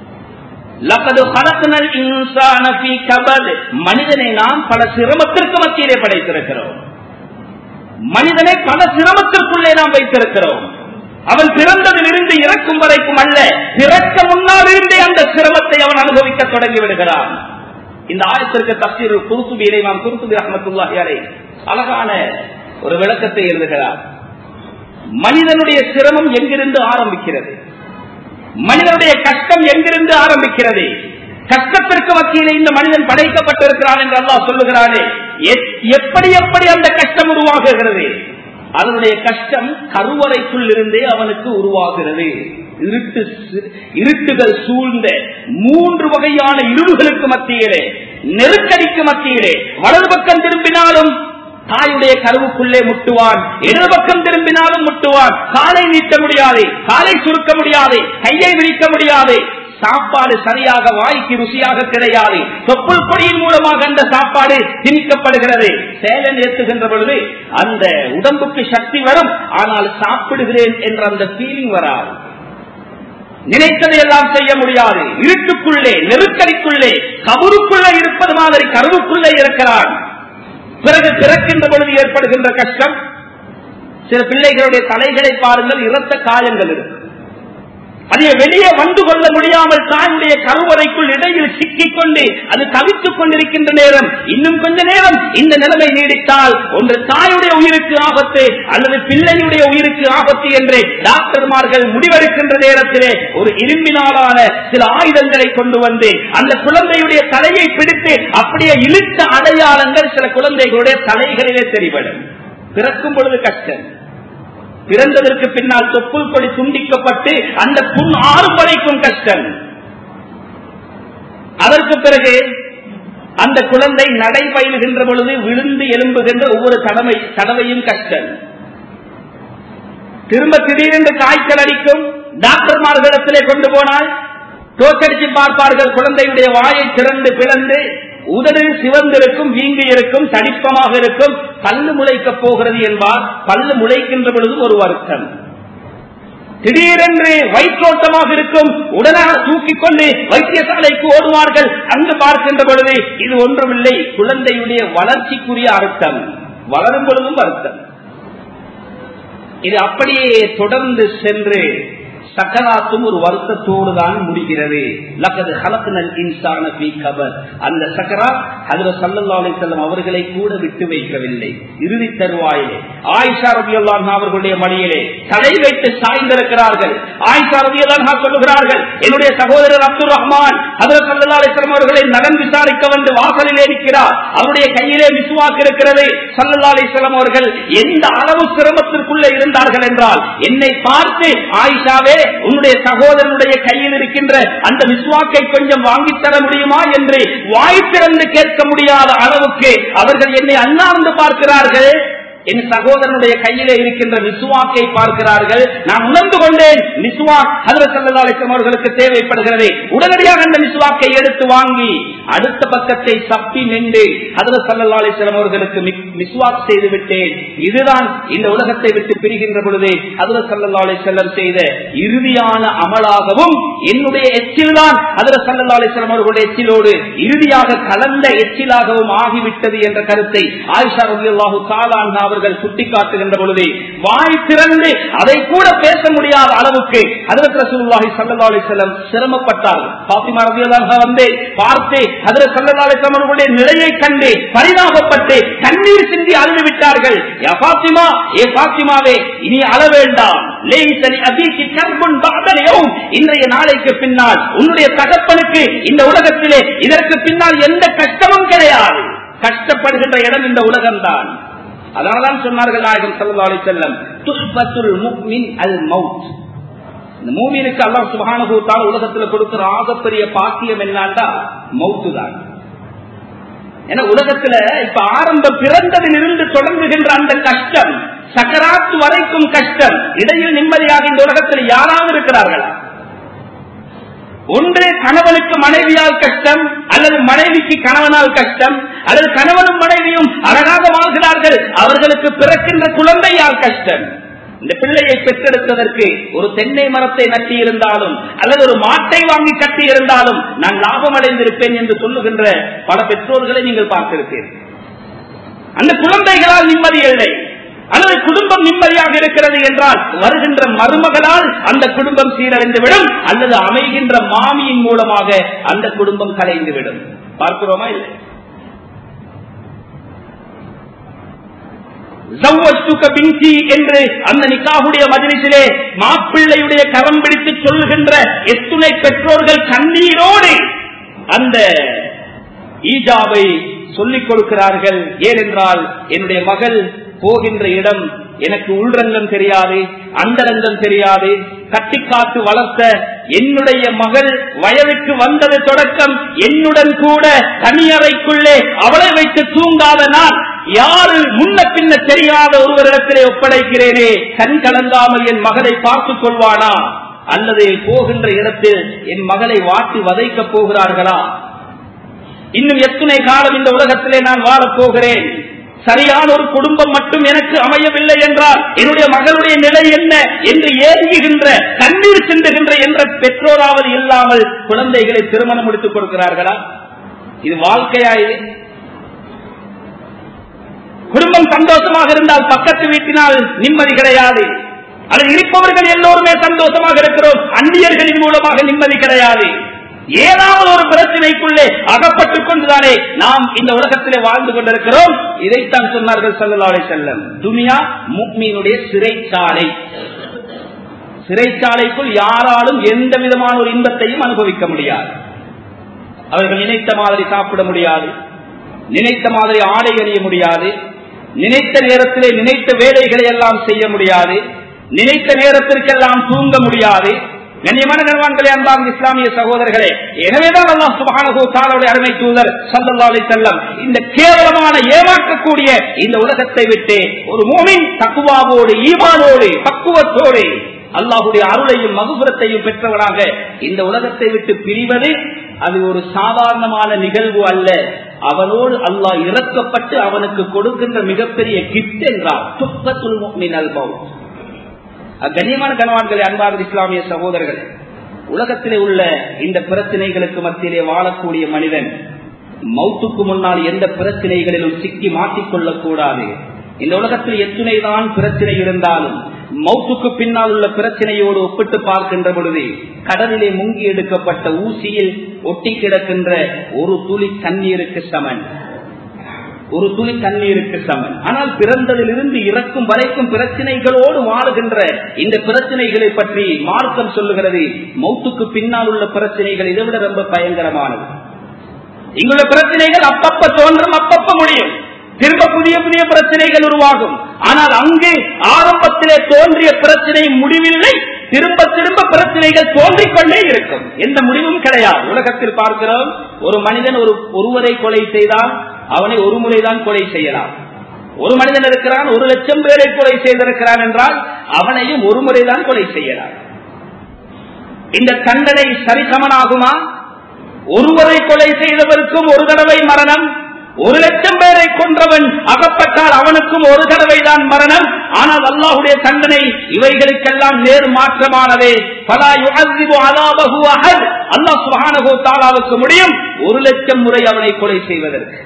A: மனிதனை நாம் பல சிரமத்திற்கு மத்தியிலே படைத்திருக்கிறோம் மனிதனை பல சிரமத்திற்குள்ளே நாம் வைத்திருக்கிறோம் அவன் பிறந்ததிலிருந்து இறக்கும் வரைக்கும் அல்ல பிறக்க முன்னால் இருந்தே அந்த சிரமத்தை அவன் அனுபவிக்க தொடங்கி விடுகிறான் இந்த ஆயத்திற்கு தப்சீர் குருத்துபி இறைவான் குருத்துபி அஹமத்துல்லாஹியாரை அழகான ஒரு விளக்கத்தை எழுதுகிறார் மனிதனுடைய சிரமம் எங்கிருந்து ஆரம்பிக்கிறது மனிதனுடைய கஷ்டம் எங்கிருந்து ஆரம்பிக்கிறது கஷ்டத்திற்கு மத்தியிலே இந்த மனிதன் படைக்கப்பட்டிருக்கிறான் என்று அல்லாஹ் சொல்லுகிறானே எப்படி எப்படி அந்த கஷ்டம் உருவாகுகிறது அதனுடைய கஷ்டம் கருவறைக்குள் இருந்தே அவனுக்கு உருவாகிறது இருட்டு இருட்டுகள் சூழ்ந்த மூன்று வகையான இருள்களுக்கு மத்தியிலே நெருக்கடிக்கு மத்தியிலே வலது பக்கம் திரும்பினாலும் தாயுடைய கருவுக்குள்ளே முட்டுவான் இடது பக்கம் திரும்பினாலும் முட்டுவான் காலை நீட்ட முடியாது காலை சுருக்க முடியாது கையை விரிக்க முடியாது சாப்பாடு சரியாக வாய்க்கு ருசியாக கிடையாது தொப்புள் கொடியின் மூலமாக அந்த சாப்பாடு திணிக்கப்படுகிறது சேலன் ஏற்றுகின்ற பொழுது அந்த உடம்புக்கு சக்தி வரும் ஆனால் சாப்பிடுகிறேன் என்ற அந்த ஃபீலிங் வராது நினைத்ததை எல்லாம் செய்ய முடியாது இருட்டுக்குள்ளே நெருக்கடிக்குள்ளே கபருக்குள்ளே இருப்பது மாதிரி கருவுக்குள்ளே இருக்கிறான் பிறகு பிறக்கின்ற பொழுது ஏற்படுகின்ற கஷ்டம் சில பிள்ளைகளுடைய தலைகளை பாருங்கள் இரத்த காயங்கள் இருக்கு அதை வெளியே வந்து கொள்ள முடியாமல் தாயுடைய கருவறைக்குள் இடையில் சிக்கிக் கொண்டு அது தவித்துக் கொண்டிருக்கின்ற நேரம் இன்னும் கொஞ்ச நேரம் இந்த நிலைமை நீடித்தால் ஒன்று தாயுடைய உயிருக்கு ஆபத்து அல்லது பிள்ளையுடைய உயிருக்கு ஆபத்து என்று டாக்டர்மார்கள் முடிவெடுக்கின்ற நேரத்திலே ஒரு இரும்பினாலான சில ஆயுதங்களை கொண்டு வந்து அந்த குழந்தையுடைய தலையை பிடித்து அப்படியே இழுத்த அடையாளங்கள் சில குழந்தைகளுடைய தலைகளிலே தெரிவிடும் பிறக்கும் பொழுது கஷ்டம் பிறந்ததற்கு பின்னால் தொப்புள் கொடி துண்டிக்கப்பட்டு அந்த புண் ஆறும் வரைக்கும் கஷ்டம் அதற்கு பிறகு அந்த குழந்தை நடை பயிலுகின்ற பொழுது விழுந்து எலும்புகின்ற ஒவ்வொரு தடவை தடவையும் கஷ்டம் திரும்ப திடீரென்று காய்ச்சல் அடிக்கும் டாக்டர்மார்களிடத்திலே கொண்டு போனால் தோக்கடிச்சு பார்ப்பார்கள் குழந்தையுடைய வாயை திறந்து பிளந்து உதடு சிவந்திருக்கும் வீங்கி இருக்கும் தடிப்பமாக இருக்கும் பல்லு முளைக்கப் போகிறது என்பார் பல்லு முளைக்கின்ற பொழுதும் ஒரு வருத்தம் திடீரென்று வயிற்றோட்டமாக இருக்கும் உடனாக தூக்கிக் கொண்டு வைத்தியசாலைக்கு ஓடுவார்கள் அங்கு பார்க்கின்ற பொழுது இது ஒன்றுமில்லை குழந்தையுடைய வளர்ச்சிக்குரிய அர்த்தம் வளரும் பொழுதும் அர்த்தம் இது அப்படியே தொடர்ந்து சென்று சக்கராத்தும் ஒரு வருத்தத்தோடு தான் முடிகிறது லக்கது ஹலக்குனல் இன்சான பி கபர் அந்த சக்கராத் அதுல சல்லல்லா அலிசல்லம் அவர்களை கூட விட்டு வைக்கவில்லை இறுதி தருவாயிலே ஆயிஷா ரபியல்லான் அவர்களுடைய மடியிலே தலை வைத்து சாய்ந்திருக்கிறார்கள் ஆயிஷா ரபியல்லான் சொல்லுகிறார்கள் என்னுடைய சகோதரர் அப்துல் ரஹ்மான் அதுல சல்லல்லா அலிஸ்லாம் அவர்களை நலன் விசாரிக்க வந்து வாசலிலே இருக்கிறார் அவருடைய கையிலே விசுவாக்கு இருக்கிறது சல்லல்லா அலிஸ்லாம் அவர்கள் எந்த அளவு சிரமத்திற்குள்ளே இருந்தார்கள் என்றால் என்னை பார்த்து ஆயிஷாவே உன்னுடைய சகோதரனுடைய கையில் இருக்கின்ற அந்த விஸ்வாக்கை கொஞ்சம் வாங்கித் தர முடியுமா என்று வாய் திறந்து கேட்க முடியாத அளவுக்கு அவர்கள் என்னை அண்ணாந்து பார்க்கிறார்கள் என் சகோதரனுடைய கையிலே இருக்கின்ற விசுவாக்கை பார்க்கிறார்கள் நான் உணர்ந்து கொண்டேன் விசுவாக் ஹதரத் ஸல்லல்லாஹு அலைஹி வஸல்லம் அவர்களுக்கு தேவைப்படுகிறது உடனடியாக அந்த விசுவாக்கை எடுத்து வாங்கி அடுத்த பக்கத்தை தப்பி நின்று ஹதரத் ஸல்லல்லாஹு அலைஹி வஸல்லம் அவர்களுக்கு விசுவாக் செய்து விட்டேன் இதுதான் இந்த உலகத்தை விட்டு பிரிகின்ற பொழுது ஹதரத் ஸல்லல்லாஹு அலைஹி வஸல்லம் செய்த இறுதியான அமலாகவும் என்னுடைய எச்சில் தான் ஹதரத் ஸல்லல்லாஹு அலைஹி வஸல்லம் அவர்களுடைய எச்சிலோடு இறுதியாக கலந்த எச்சிலாகவும் ஆகிவிட்டது என்ற கருத்தை ஆயிஷா ரலியல்லாஹு தஆலா அன்ஹா அவர்கள் சுட்டிக்காட்டுகின்ற பொழுது வாய் திறந்து அதை கூட பேச முடியாத அளவுக்கு ஹதரத் ரசூலுல்லாஹி ஸல்லல்லாஹு அலைஹி வஸல்லம் சிரமப்பட்டார்கள் பாத்திமா ரலியல்லாஹு வந்து பார்த்து ஹதரத் ஸல்லல்லாஹு அலைஹி வஸல்லம் அவர்களுடைய நிலையை கண்டு பரிதாபப்பட்டு கண்ணீர் சிந்தி அழுது விட்டார்கள் யா பாத்திமா ஏ பாத்திமாவே இனி அழ வேண்டாம் லேய்சலி அபீக்கி கர்புன் பஅதல் யௌம் இன்றைய நாளைக்கு பின்னால் உன்னுடைய தகப்பனுக்கு இந்த உலகத்திலே இதற்கு பின்னால் எந்த கஷ்டமும் கிடையாது கஷ்டப்படுகின்ற இடம் இந்த உலகம்தான் அதனால்தான் சொன்னார்கள் நாயகம் சல்லா அலி செல்லம் துஷ்பத்துல் முக்மின் அல் மவுத் இந்த மூமினுக்கு அல்லாஹ் சுபானுபூத்தால் உலகத்துல கொடுக்கிற ஆகப்பெரிய பாக்கியம் என்னண்டா மவுத்து தான் ஏன்னா உலகத்துல இப்ப ஆரம்பம் பிறந்ததில் இருந்து தொடங்குகின்ற அந்த கஷ்டம் சக்கராத்து வரைக்கும் கஷ்டம் இடையில் நிம்மதியாக இந்த உலகத்தில் யாராவது இருக்கிறார்களா ஒன்று கணவனுக்கு மனைவியால் கஷ்டம் அல்லது மனைவிக்கு கணவனால் கஷ்டம் அல்லது கணவனும் மனைவியும் அழகாக வாழ்கிறார்கள் அவர்களுக்கு பிறக்கின்ற குழந்தையால் கஷ்டம் இந்த பிள்ளையை பெற்றெடுத்ததற்கு ஒரு தென்னை மரத்தை நட்டி இருந்தாலும் அல்லது ஒரு மாட்டை வாங்கி கட்டி இருந்தாலும் நான் லாபம் அடைந்திருப்பேன் என்று சொல்லுகின்ற பல பெற்றோர்களை நீங்கள் பார்த்திருப்பீர்கள் அந்த குழந்தைகளால் நிம்மதி இல்லை அல்லது குடும்பம் நிம்மதியாக இருக்கிறது என்றால் வருகின்ற மருமகளால் அந்த குடும்பம் சீரடைந்துவிடும் அல்லது அமைகின்ற மாமியின் மூலமாக அந்த குடும்பம் கலைந்துவிடும் பார்க்கிறோமா இல்லை என்று அந்த நிக்காவுடைய மஜிலிசிலே மாப்பிள்ளையுடைய கரம் பிடித்து சொல்லுகின்ற எத்துணை பெற்றோர்கள் கண்ணீரோடு அந்த ஈஜாவை சொல்லிக் கொடுக்கிறார்கள் ஏனென்றால் என்னுடைய மகள் போகின்ற இடம் எனக்கு உள்ரங்கம் தெரியாது அந்தரங்கம் தெரியாது கட்டிக்காத்து வளர்த்த என்னுடைய மகள் வயதுக்கு வந்தது தொடக்கம் என்னுடன் கூட தனியறைக்குள்ளே அவளை வைத்து தூங்காத நான் யாரு முன்ன பின்ன தெரியாத ஒருவரிடத்திலே ஒப்படைக்கிறேனே கண் கலங்காமல் என் மகளை பார்த்துக் கொள்வானா அல்லது போகின்ற இடத்தில் என் மகளை வாட்டி வதைக்கப் போகிறார்களா இன்னும் எத்தனை காலம் இந்த உலகத்திலே நான் வாழப் போகிறேன் சரியான ஒரு குடும்பம் மட்டும் எனக்கு அமையவில்லை என்றால் என்னுடைய மகளுடைய நிலை என்ன என்று ஏங்குகின்ற கண்ணீர் சிந்துகின்ற என்ற பெற்றோராவது இல்லாமல் குழந்தைகளை திருமணம் முடித்துக் கொடுக்கிறார்களா இது வாழ்க்கையா இது குடும்பம் சந்தோஷமாக இருந்தால் பக்கத்து வீட்டினால் நிம்மதி கிடையாது அதில் இருப்பவர்கள் எல்லோருமே சந்தோஷமாக இருக்கிறோம் அந்நியர்களின் மூலமாக நிம்மதி கிடையாது ஏதாவது ஒரு பிரச்சனைக்குள்ளே அகப்பட்டுக் கொண்டுதானே நாம் இந்த உலகத்திலே வாழ்ந்து கொண்டிருக்கிறோம் இதைத்தான் சொன்னார்கள் சல்லலாலை செல்லம் துனியா முக்மீனுடைய சிறைச்சாலை சிறைச்சாலைக்குள் யாராலும் எந்த விதமான ஒரு இன்பத்தையும் அனுபவிக்க முடியாது அவர்கள் நினைத்த மாதிரி சாப்பிட முடியாது நினைத்த மாதிரி ஆடை அணிய முடியாது நினைத்த நேரத்திலே நினைத்த வேலைகளை எல்லாம் செய்ய முடியாது நினைத்த நேரத்திற்கெல்லாம் தூங்க முடியாது கண்ணியமான கண்வான்களே அன்பார்ந்த இஸ்லாமிய சகோதரர்களே எனவேதான் அல்லாஹ் சுபஹானஹு தஆலாவுடைய அருமை தூதர் ஸல்லல்லாஹு அலைஹி வஸல்லம் இந்த கேவலமான ஏமாற்றக்கூடிய இந்த உலகத்தை விட்டு ஒரு மூமின் தக்குவாவோடு ஈமானோடு பக்குவத்தோடு அல்லாஹுடைய அருளையும் மகுபுரத்தையும் பெற்றவனாக இந்த உலகத்தை விட்டு பிரிவது அது ஒரு சாதாரணமான நிகழ்வு அல்ல அவனோடு அல்லாஹ் இறக்கப்பட்டு அவனுக்கு கொடுக்கின்ற மிகப்பெரிய கிஃப்ட் என்றார் துப்பத்துல் முஃமினல் மௌத் கண்ணியமான கனவான்களே அன்பார்ந்த இஸ்லாமிய சகோதரர்கள் உலகத்திலே உள்ள இந்த பிரச்சனைகளுக்கு மத்தியிலே வாழக்கூடிய மனிதன் மௌத்துக்கு முன்னால் எந்த பிரச்சனைகளிலும் சிக்கி மாட்டிக்கொள்ளக் கூடாது இந்த உலகத்தில் எத்தனைதான் பிரச்சனை இருந்தாலும் மௌத்துக்கு பின்னால் உள்ள பிரச்சனையோடு ஒப்பிட்டு பார்க்கின்ற பொழுது கடலிலே முங்கி எடுக்கப்பட்ட ஊசியில் ஒட்டி கிடக்கின்ற ஒரு துளி தண்ணீருக்கு சமன் ஒரு துளி தண்ணீருக்கு சமன் ஆனால் பிறந்ததிலிருந்து இறக்கும் வரைக்கும் பிரச்சனைகளோடு வாழுகின்ற இந்த பிரச்சனைகளை பற்றி மார்க்கம் சொல்லுகிறது மௌத்துக்கு பின்னால் உள்ள பிரச்சனைகள் இதை விட ரொம்ப பயங்கரமானது இங்குள்ள பிரச்சனைகள் அப்பப்ப தோன்றும் அப்பப்ப முடியும் திரும்ப புதிய புதிய பிரச்சனைகள் உருவாகும் ஆனால் அங்கு ஆரம்பத்திலே தோன்றிய பிரச்சனை முடிவில்லை திரும்ப திரும்ப பிரச்சனைகள் தோன்றிக் கொண்டே இருக்கும் எந்த முடிவும் கிடையாது உலகத்தில் பார்க்கிறோம் ஒரு மனிதன் ஒரு ஒருவரை கொலை செய்தால் அவனை ஒரு முறைதான் கொலை செய்யலாம் ஒரு மனிதன் இருக்கிறான் ஒரு லட்சம் பேரை கொலை செய்திருக்கிறான் என்றால் அவனையும் ஒரு முறைதான் கொலை செய்யலாம் இந்த தண்டனை சரிசமனாகுமா ஒருவரை கொலை செய்தவருக்கும் ஒரு தடவை மரணம் ஒரு லட்சம் பேரை கொன்றவன் அகப்பட்டால் அவனுக்கும் ஒரு தடவை தான் மரணம் ஆனால் அல்லாஹுடைய தண்டனை இவைகளுக்கெல்லாம் நேர் மாற்றமானதே பலா யுஅஸ்ஸிபு அஸாபஹு அஹத் அல்லாஹ் சுப்ஹானஹு வ தஆலாவுக்கு முடியும் ஒரு லட்சம் முறை அவனை கொலை செய்வதற்கு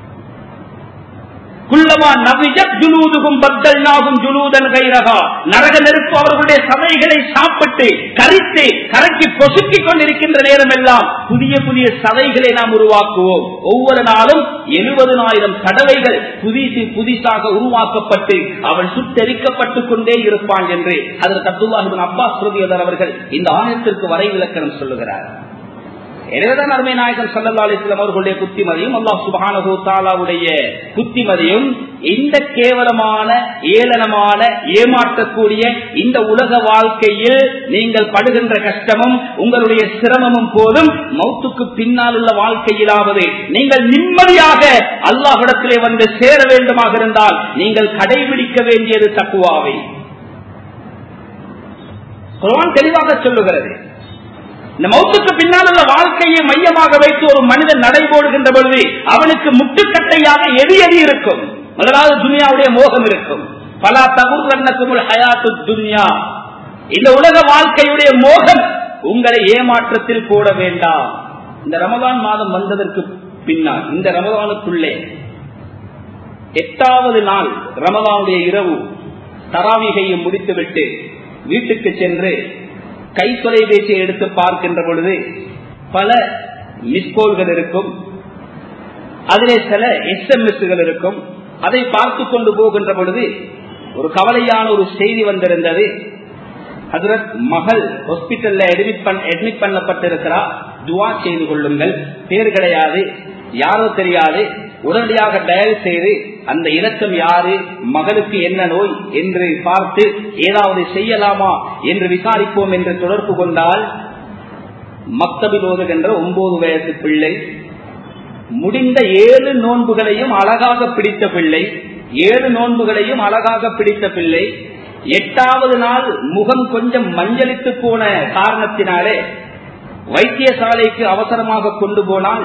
A: குள்ளமா நபிஜத் ஜுலூதுகும் பத்தல்னாகும் ஜுலூதன் கைரகா நரக நெருப்பு அவர்களுடைய சதைகளை சாப்பிட்டு கரித்து கரைக்கு பொசுக்கிக் கொண்டிருக்கின்ற நேரம் எல்லாம் புதிய புதிய சதைகளை நாம் உருவாக்குவோம் ஒவ்வொரு நாளும் எழுபதனாயிரம் தடவைகள் புதிது புதிதாக உருவாக்கப்பட்டு அவன் சுட்டெரிக்கப்பட்டுக் கொண்டே இருப்பான் என்று அதற்கு அப்துல்லாஹிபின் அப்பாஸ் ரதியதர் அவர்கள் இந்த ஆயத்திற்கு வரை விளக்கணம் சொல்லுகிறார் எனவேதான் அருமை நாயகன் சல்லா அலிஸ்லாம் அவர்களுடைய புத்திமதியும் அல்லாஹ் சுபானு தாலாவுடைய புத்திமதியும் இந்த கேவலமான ஏளனமான ஏமாற்றக்கூடிய இந்த உலக வாழ்க்கையில் நீங்கள் படுகின்ற கஷ்டமும் உங்களுடைய சிரமமும் போதும் மௌத்துக்கு பின்னால் உள்ள வாழ்க்கையிலாவது நீங்கள் நிம்மதியாக அல்லாஹிடத்திலே வந்து சேர வேண்டுமாக இருந்தால் நீங்கள் கடைபிடிக்க வேண்டியது தக்குவாவை தெளிவாக சொல்லுகிறது இந்த மௌத்துக்கு பின்னால் உள்ள வாழ்க்கையை மையமாக வைத்து ஒரு மனிதன் நடைபோடுகின்ற பொழுது அவனுக்கு முட்டுக்கட்டையாக எது எது இருக்கும் முதலாவது துனியாவுடைய மோகம் இருக்கும் பல தகுர் ஹயாத்து துன்யா இந்த உலக வாழ்க்கையுடைய மோகம் உங்களை ஏமாற்றத்தில் போட வேண்டாம் இந்த ரமதான் மாதம் வந்ததற்கு பின்னால் இந்த ரமதானுக்குள்ளே எட்டாவது நாள் ரமதானுடைய இரவு தராவிகையை முடித்துவிட்டு வீட்டுக்கு சென்று கை தொலைபேசியை எடுத்து பார்க்கின்ற பொழுது பல மிஸ்கோல்கள் இருக்கும் அதிலே சில எஸ்எம்எஸ்கள் இருக்கும் அதை பார்த்து கொண்டு போகின்ற பொழுது ஒரு கவலையான ஒரு செய்தி வந்திருந்தது ஹசரத் மகள் ஹாஸ்பிட்டல்ல அட்மிட் பண்ணப்பட்டிருக்கிறார் துவா செய்து கொள்ளுங்கள் பேர் கிடையாது யாரோ தெரியாது உடனடியாக டயல் செய்து அந்த இலக்கம் யாரு மகளுக்கு என்ன நோய் என்று பார்த்து ஏதாவது செய்யலாமா என்று விசாரிப்போம் என்று தொடர்பு கொண்டால் மக்தபில் ஓதுகின்ற ஒன்பது வயசு பிள்ளை முடிந்த ஏழு நோன்புகளையும் அழகாக பிடித்த பிள்ளை ஏழு நோன்புகளையும் அழகாக பிடித்த பிள்ளை எட்டாவது நாள் முகம் கொஞ்சம் மஞ்சளித்து போன காரணத்தினாலே வைத்தியசாலைக்கு அவசரமாக கொண்டு போனால்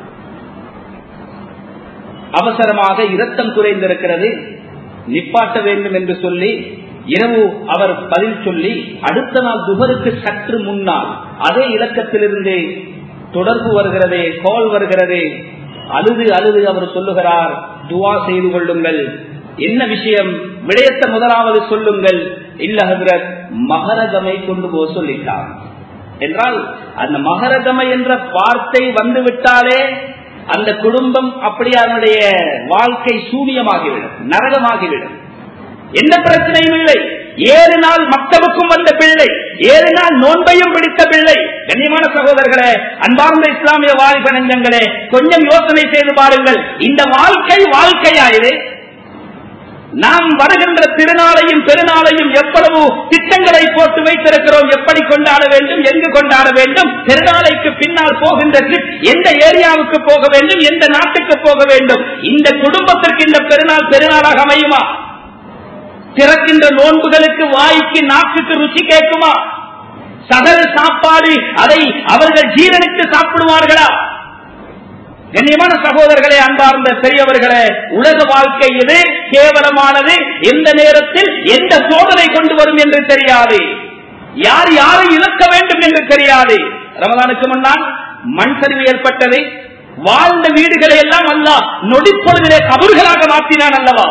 A: அவசரமாக இரத்தம் குறைந்திருக்கிறது நிப்பாட்ட வேண்டும் என்று சொல்லி இரவு அவர் பதில் சொல்லி அடுத்த நாள் துபருக்கு சற்று முன்னால் அதே இலக்கத்திலிருந்து தொடர்பு வருகிறது கால் வருகிறது அழுது அழுது அவர் சொல்லுகிறார் துவா செய்து கொள்ளுங்கள் என்ன விஷயம் விடயத்தை முதலாவது சொல்லுங்கள் இல்ல ஹசரத் மகரகமை கொண்டு போக சொல்லிட்டார் என்றால் அந்த மகரகமை என்ற வார்த்தை வந்து விட்டாலே அந்த குடும்பம் அப்படி அதனுடைய வாழ்க்கை சூனியமாகிவிடும் நரகமாகிவிடும் எந்த பிரச்சனையும் இல்லை ஏழு நாள் மக்தவுக்கும் வந்த பிள்ளை ஏழு நாள் நோன்பையும் பிடித்த பிள்ளை கண்ணியமான சகோதரர்களே அன்பார்ந்த இஸ்லாமிய வாலிப நெஞ்சங்களே கொஞ்சம் யோசனை செய்து பாருங்கள் இந்த வாழ்க்கை வாழ்க்கையாயிரு நாம் வருகின்ற திருநாளையும் பெருநாளையும் எவ்வளவு திட்டங்களை போட்டு வைத்திருக்கிறோம் எப்படி கொண்டாட வேண்டும் எங்கு கொண்டாட வேண்டும் பெருநாளைக்கு பின்னால் போகின்ற ட்ரிப் எந்த ஏரியாவுக்கு போக வேண்டும் எந்த நாட்டுக்கு போக வேண்டும் இந்த குடும்பத்திற்கு இந்த பெருநாள் பெருநாளாக அமையுமா திறக்கின்ற நோன்புகளுக்கு வாய்க்கு நாக்குக்கு ருச்சி கேட்குமா சகல சாப்பாடு அதை அவர்கள் ஜீரணித்து சாப்பிடுவார்களா கண்ணியமான சகோதரர்களே அன்பார்ந்த பெரியவர்களே உலக வாழ்க்கை இது கேவலமானது எந்த நேரத்தில் எந்த சோதனை கொண்டு வரும் என்று தெரியாது யார் யாரை இழக்க வேண்டும் என்று தெரியாது ரமதானுக்கு முன்னால் மண் சரிவு ஏற்பட்டது வாழ்ந்த வீடுகளை எல்லாம் அல்ல நொடிப்பொழுதிலே கபர்களாக மாற்றினான் அல்லவா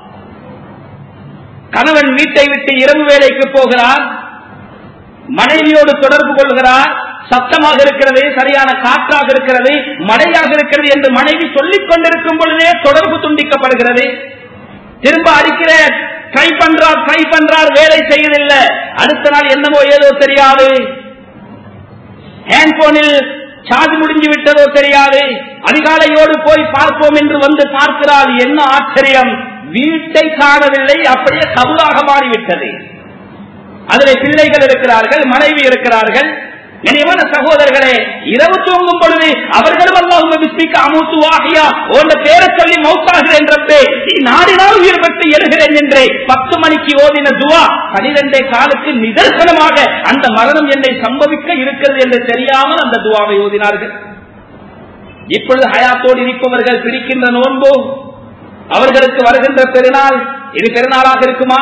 A: கணவன் வீட்டை விட்டு இரவு வேலைக்கு போகிறார் மனைவியோடு தொடர்பு கொள்கிறார் சத்தமாக இருக்கிறது சரியான காற்றாக இருக்கிறது மழையாக இருக்கிறது என்று மனைவி சொல்லிக் கொண்டிருக்கும் பொழுதே தொடர்பு துண்டிக்கப்படுகிறது திரும்ப அடிக்கிற ட்ரை பண்றார் ட்ரை பண்றார் வேலை செய்யதில்லை அடுத்த நாள் என்னமோ ஏதோ தெரியாது ஹேண்ட்போனில் சார்ஜ் முடிஞ்சு விட்டதோ தெரியாது அதிகாலையோடு போய் பார்ப்போம் என்று வந்து பார்க்கிறார் என்ன ஆச்சரியம் வீட்டை காணவில்லை அப்படியே கவுலாக மாறிவிட்டது அதில் பிள்ளைகள் இருக்கிறார்கள் மனைவி இருக்கிறார்கள் கனியமான சகோதரர்களே இரவு தூங்கும் பொழுது அவர்களும் அல்லாஹும் பிஸ்மிக்கு அமுத்து வாகியா உன் பேரை சொல்லி மௌத்தாகிறேன் என்றே நாடினால் உயிர் பெற்று எழுகிறேன் என்றே பத்து மணிக்கு ஓதின துவா பனிரெண்டே காலுக்கு நிதர்சனமாக அந்த மரணம் என்னை சம்பவிக்க இருக்கிறது என்று தெரியாமல் அந்த துவாவை ஓதினார்கள் இப்பொழுது ஹயாத்தோடு இருப்பவர்கள் பிடிக்கின்ற நோன்பு அவர்களுக்கு வருகின்ற பெருநாள் இது பெருநாளாக இருக்குமா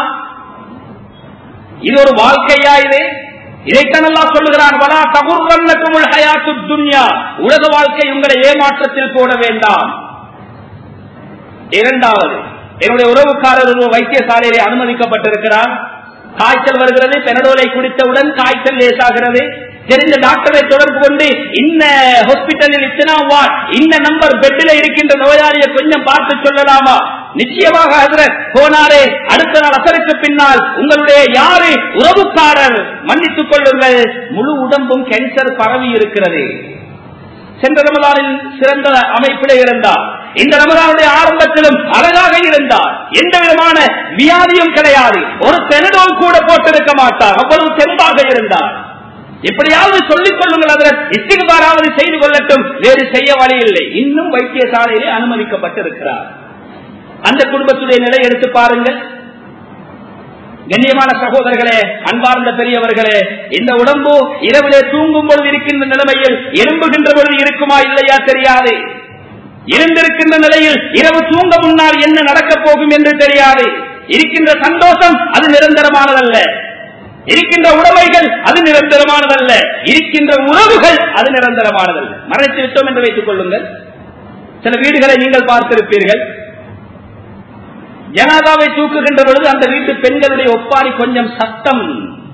A: இது ஒரு வாழ்க்கையா இது இதைத்தான் எல்லாம் சொல்லுகிறான் வலா தகுர்வல்லக்குமுள் ஹயாத்து துன்யா உலக வாழ்க்கை உங்களை ஏமாற்றத்தில் போட வேண்டாம் இரண்டாவது என்னுடைய உறவுக்காரர் ஒரு வைத்தியசாலையிலே அனுமதிக்கப்பட்டிருக்கிறார் காய்ச்சல் வருகிறது பெனடோலை குடித்தவுடன் காய்ச்சல் லேசாகிறது தெரிந்த டாக்டரை தொடர்பு கொண்டு இந்த ஹாஸ்பிட்டலில் இத்தனா வார்ட் இந்த நம்பர் பெட்டில் இருக்கின்ற நோயாளியை கொஞ்சம் பார்த்து சொல்லலாமா நிச்சயமாக ஹசரத் போனாரே அடுத்த நாள் அசருக்கு பின்னால் உங்களுடைய யாரு உறவுக்காரர் மன்னித்துக் கொள்ளுங்கள் முழு உடம்பும் கேன்சர் பரவி இருக்கிறது சென்ற ரமதானில் சிறந்த அமைப்பிலே இருந்தார் இந்த ரமதானுடைய ஆரம்பத்திலும் அழகாக இருந்தார் எந்த விதமான வியாதியும் கிடையாது ஒரு பெனடோல் கூட போட்டிருக்க மாட்டார் அவ்வளவு தெம்பாக இருந்தார் எப்படியாவது சொல்லிக் கொள்ளுங்கள் அதில் இஸ்திகாராவது செய்து கொள்ளட்டும் வேறு செய்ய வழி இல்லை இன்னும் வைத்தியசாலையிலே அனுமதிக்கப்பட்டிருக்கிறார் அந்த குடும்பத்துடைய நிலை எடுத்து பாருங்கள் கண்ணியமான சகோதரர்களே அன்பார்ந்த பெரியவர்களே இந்த உடம்பு இரவிலே தூங்கும் பொழுது இருக்கின்ற நிலைமையில் எலும்புகின்ற பொழுது இருக்குமா இல்லையா தெரியாது இருந்திருக்கின்ற நிலையில் இரவு தூங்க முன்னால் என்ன நடக்கப் போகும் என்று தெரியாது இருக்கின்ற சந்தோஷம் அது நிரந்தரமானதல்ல இருக்கின்ற உறவைகள் அது நிரந்தரமானதல்ல இருக்கின்ற உறவுகள் அது நிரந்தரமானதல்ல மறைத்து விட்டோம் என்று வைத்துக் கொள்ளுங்கள் சில வீடுகளை நீங்கள் பார்த்திருப்பீர்கள் ஜனாதாவை தூக்குகின்ற பொழுது அந்த வீட்டு பெண்களுடைய ஒப்பாரி கொஞ்சம் சத்தம்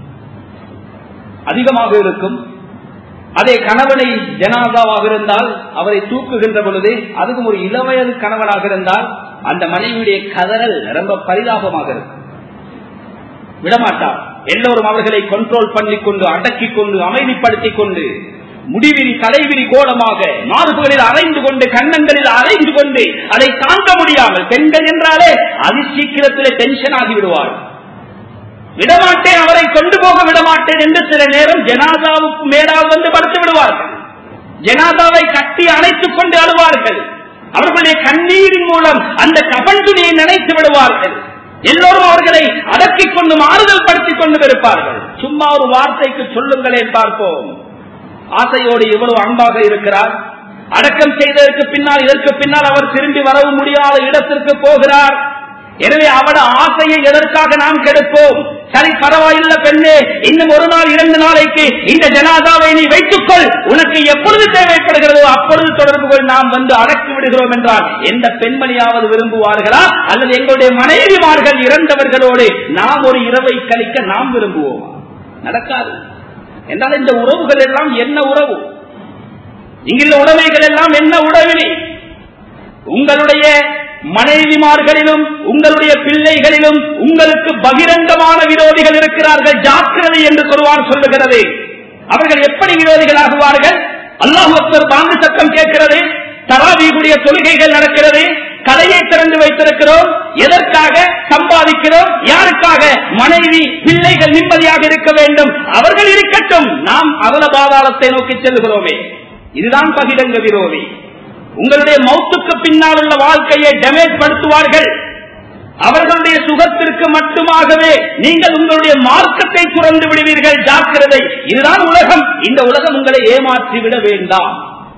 A: அதிகமாக இருக்கும் அதே கணவனை ஜனாதாவாக இருந்தால் அவரை தூக்குகின்ற பொழுது அதுவும் ஒரு இளவயது கணவனாக இருந்தால் அந்த மனைவியுடைய கதறல் ரொம்ப பரிதாபமாக இருக்கும் விடமாட்டார் எல்லோரும் அவர்களை கண்ட்ரோல் பண்ணிக்கொண்டு அடக்கிக் கொண்டு அமைதிப்படுத்திக் கொண்டு முடிவிரி தலைவிரி கோலமாக மார்புகளில் அரைந்து கொண்டு கண்ணங்களில் அரைந்து கொண்டு அதை தாங்க முடியாமல் பெண்கள் என்றாலே அதி சீக்கிரத்திலே டென்ஷன் ஆகி விடுவார் விடமாட்டேன் அவரை கொண்டு போக விடமாட்டேன் என்று சில நேரம் ஜனாதாவுக்கு மேலால் வந்து படுத்து விடுவார்கள் ஜனாதாவை கட்டி அணைத்துக் கொண்டு அழுவார்கள் அவர்களுடைய கண்ணீரின் மூலம் அந்த கபன் துணியை நினைத்து விடுவார்கள் எல்லோரும் அவர்களை அடக்கிக் கொண்டு மாறுதல் படுத்திக் கொண்டு இருப்பார்கள் சும்மா ஒரு வார்த்தைக்கு சொல்லுங்களேன் பார்ப்போம் ஆசையோடு எவ்வளவு அன்பாக இருக்கிறார் அடக்கம் செய்ததற்கு பின்னால் இதற்கு பின்னால் அவர் திரும்பி வரவும் முடியாத இடத்திற்கு போகிறார் எனவே அவட ஆசையை எதற்காக நாம் கெடுப்போம் சரி பரவாயில்ல பெண்ணே இன்னும் ஒரு நாள் இரண்டு நாளைக்கு இந்த ஜனாதாவை நீ வைத்துக்கொள் உனக்கு எப்பொழுது தேவைப்படுகிறதோ அப்பொழுது தொடர்பு கொள் நாம் வந்து அடக்கி விடுகிறோம் என்றால் எந்த பெண்மணியாவது விரும்புவார்களா அல்லது எங்களுடைய மனைவிமார்கள் இறந்தவர்களோடு நாம் ஒரு இரவை கழிக்க நாம் விரும்புவோம் நடக்காது என்றால் இந்த உறவுகள் எல்லாம் என்ன உறவு இங்குள்ள உறவைகள் எல்லாம் என்ன உறவினி உங்களுடைய மனைவிமார்களிலும் உங்களுடைய பிள்ளைகளிலும் உங்களுக்கு பகிரங்கமான விரோதிகள் இருக்கிறார்கள் ஜாக்கிரதை என்று சொல்வான் சொல்லுகிறது அவர்கள் எப்படி விரோதிகளாகுவார்கள் அல்லாஹ் அக்பர் பாங்கு சத்தம் கேட்கிறது தராவீகுடைய தொழுகைகள் நடக்கிறது கடையை திறந்து வைத்திருக்கிறோம் எதற்காக சம்பாதிக்கிறோம் யாருக்காக மனைவி பிள்ளைகள் நிம்மதியாக இருக்க வேண்டும் அவர்கள் இருக்கட்டும் நாம் அவல பாதாளத்தை நோக்கி செல்கிறோமே இதுதான் பகிரங்க விரோதி உங்களுடைய மௌத்துக்கு பின்னால் உள்ள வாழ்க்கையை டேமேஜ் படுத்துவார்கள் அவர்களுடைய சுகத்திற்கு மட்டுமாகவே நீங்கள் உங்களுடைய மார்க்கத்தை துறந்து விடுவீர்கள் ஜாக்கிரதை இதுதான் உலகம் இந்த உலகம் உங்களை ஏமாற்றி விட வேண்டாம்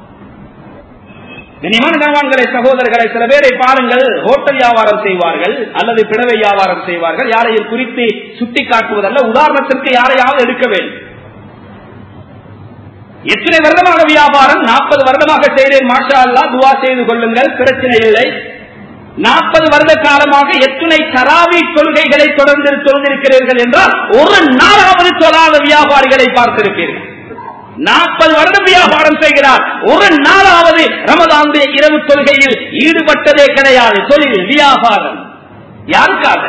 A: கனிமான கணவான்களை சகோதரர்களை சில பேரை பாருங்கள் ஹோட்டல் வியாபாரம் செய்வார்கள் அல்லது பிடவை வியாபாரம் செய்வார்கள் யாரையும் குறித்து சுட்டி காட்டுவதல்ல உதாரணத்திற்கு யாரையாவது எடுக்க வேண்டும் எத்தனை வருடமாக வியாபாரம் நாற்பது வருடமாக செய்தேன் மாஷா அல்லா துவா செய்து கொள்ளுங்கள் பிரச்சனை இல்லை நாற்பது வருட காலமாக எத்தனை தராவி கொள்கைகளை தொடர்ந்து தொழுந்திருக்கிறீர்கள் என்றால் ஒரு நாளாவது தொழாத வியாபாரிகளை பார்த்திருப்பீர்கள் நாற்பது வருடம் வியாபாரம் செய்கிறார் ஒரு நாளாவது ரமதானுடைய இரவு தொழுகையில் ஈடுபட்டதே கிடையாது தொழில் வியாபாரம் யாருக்காக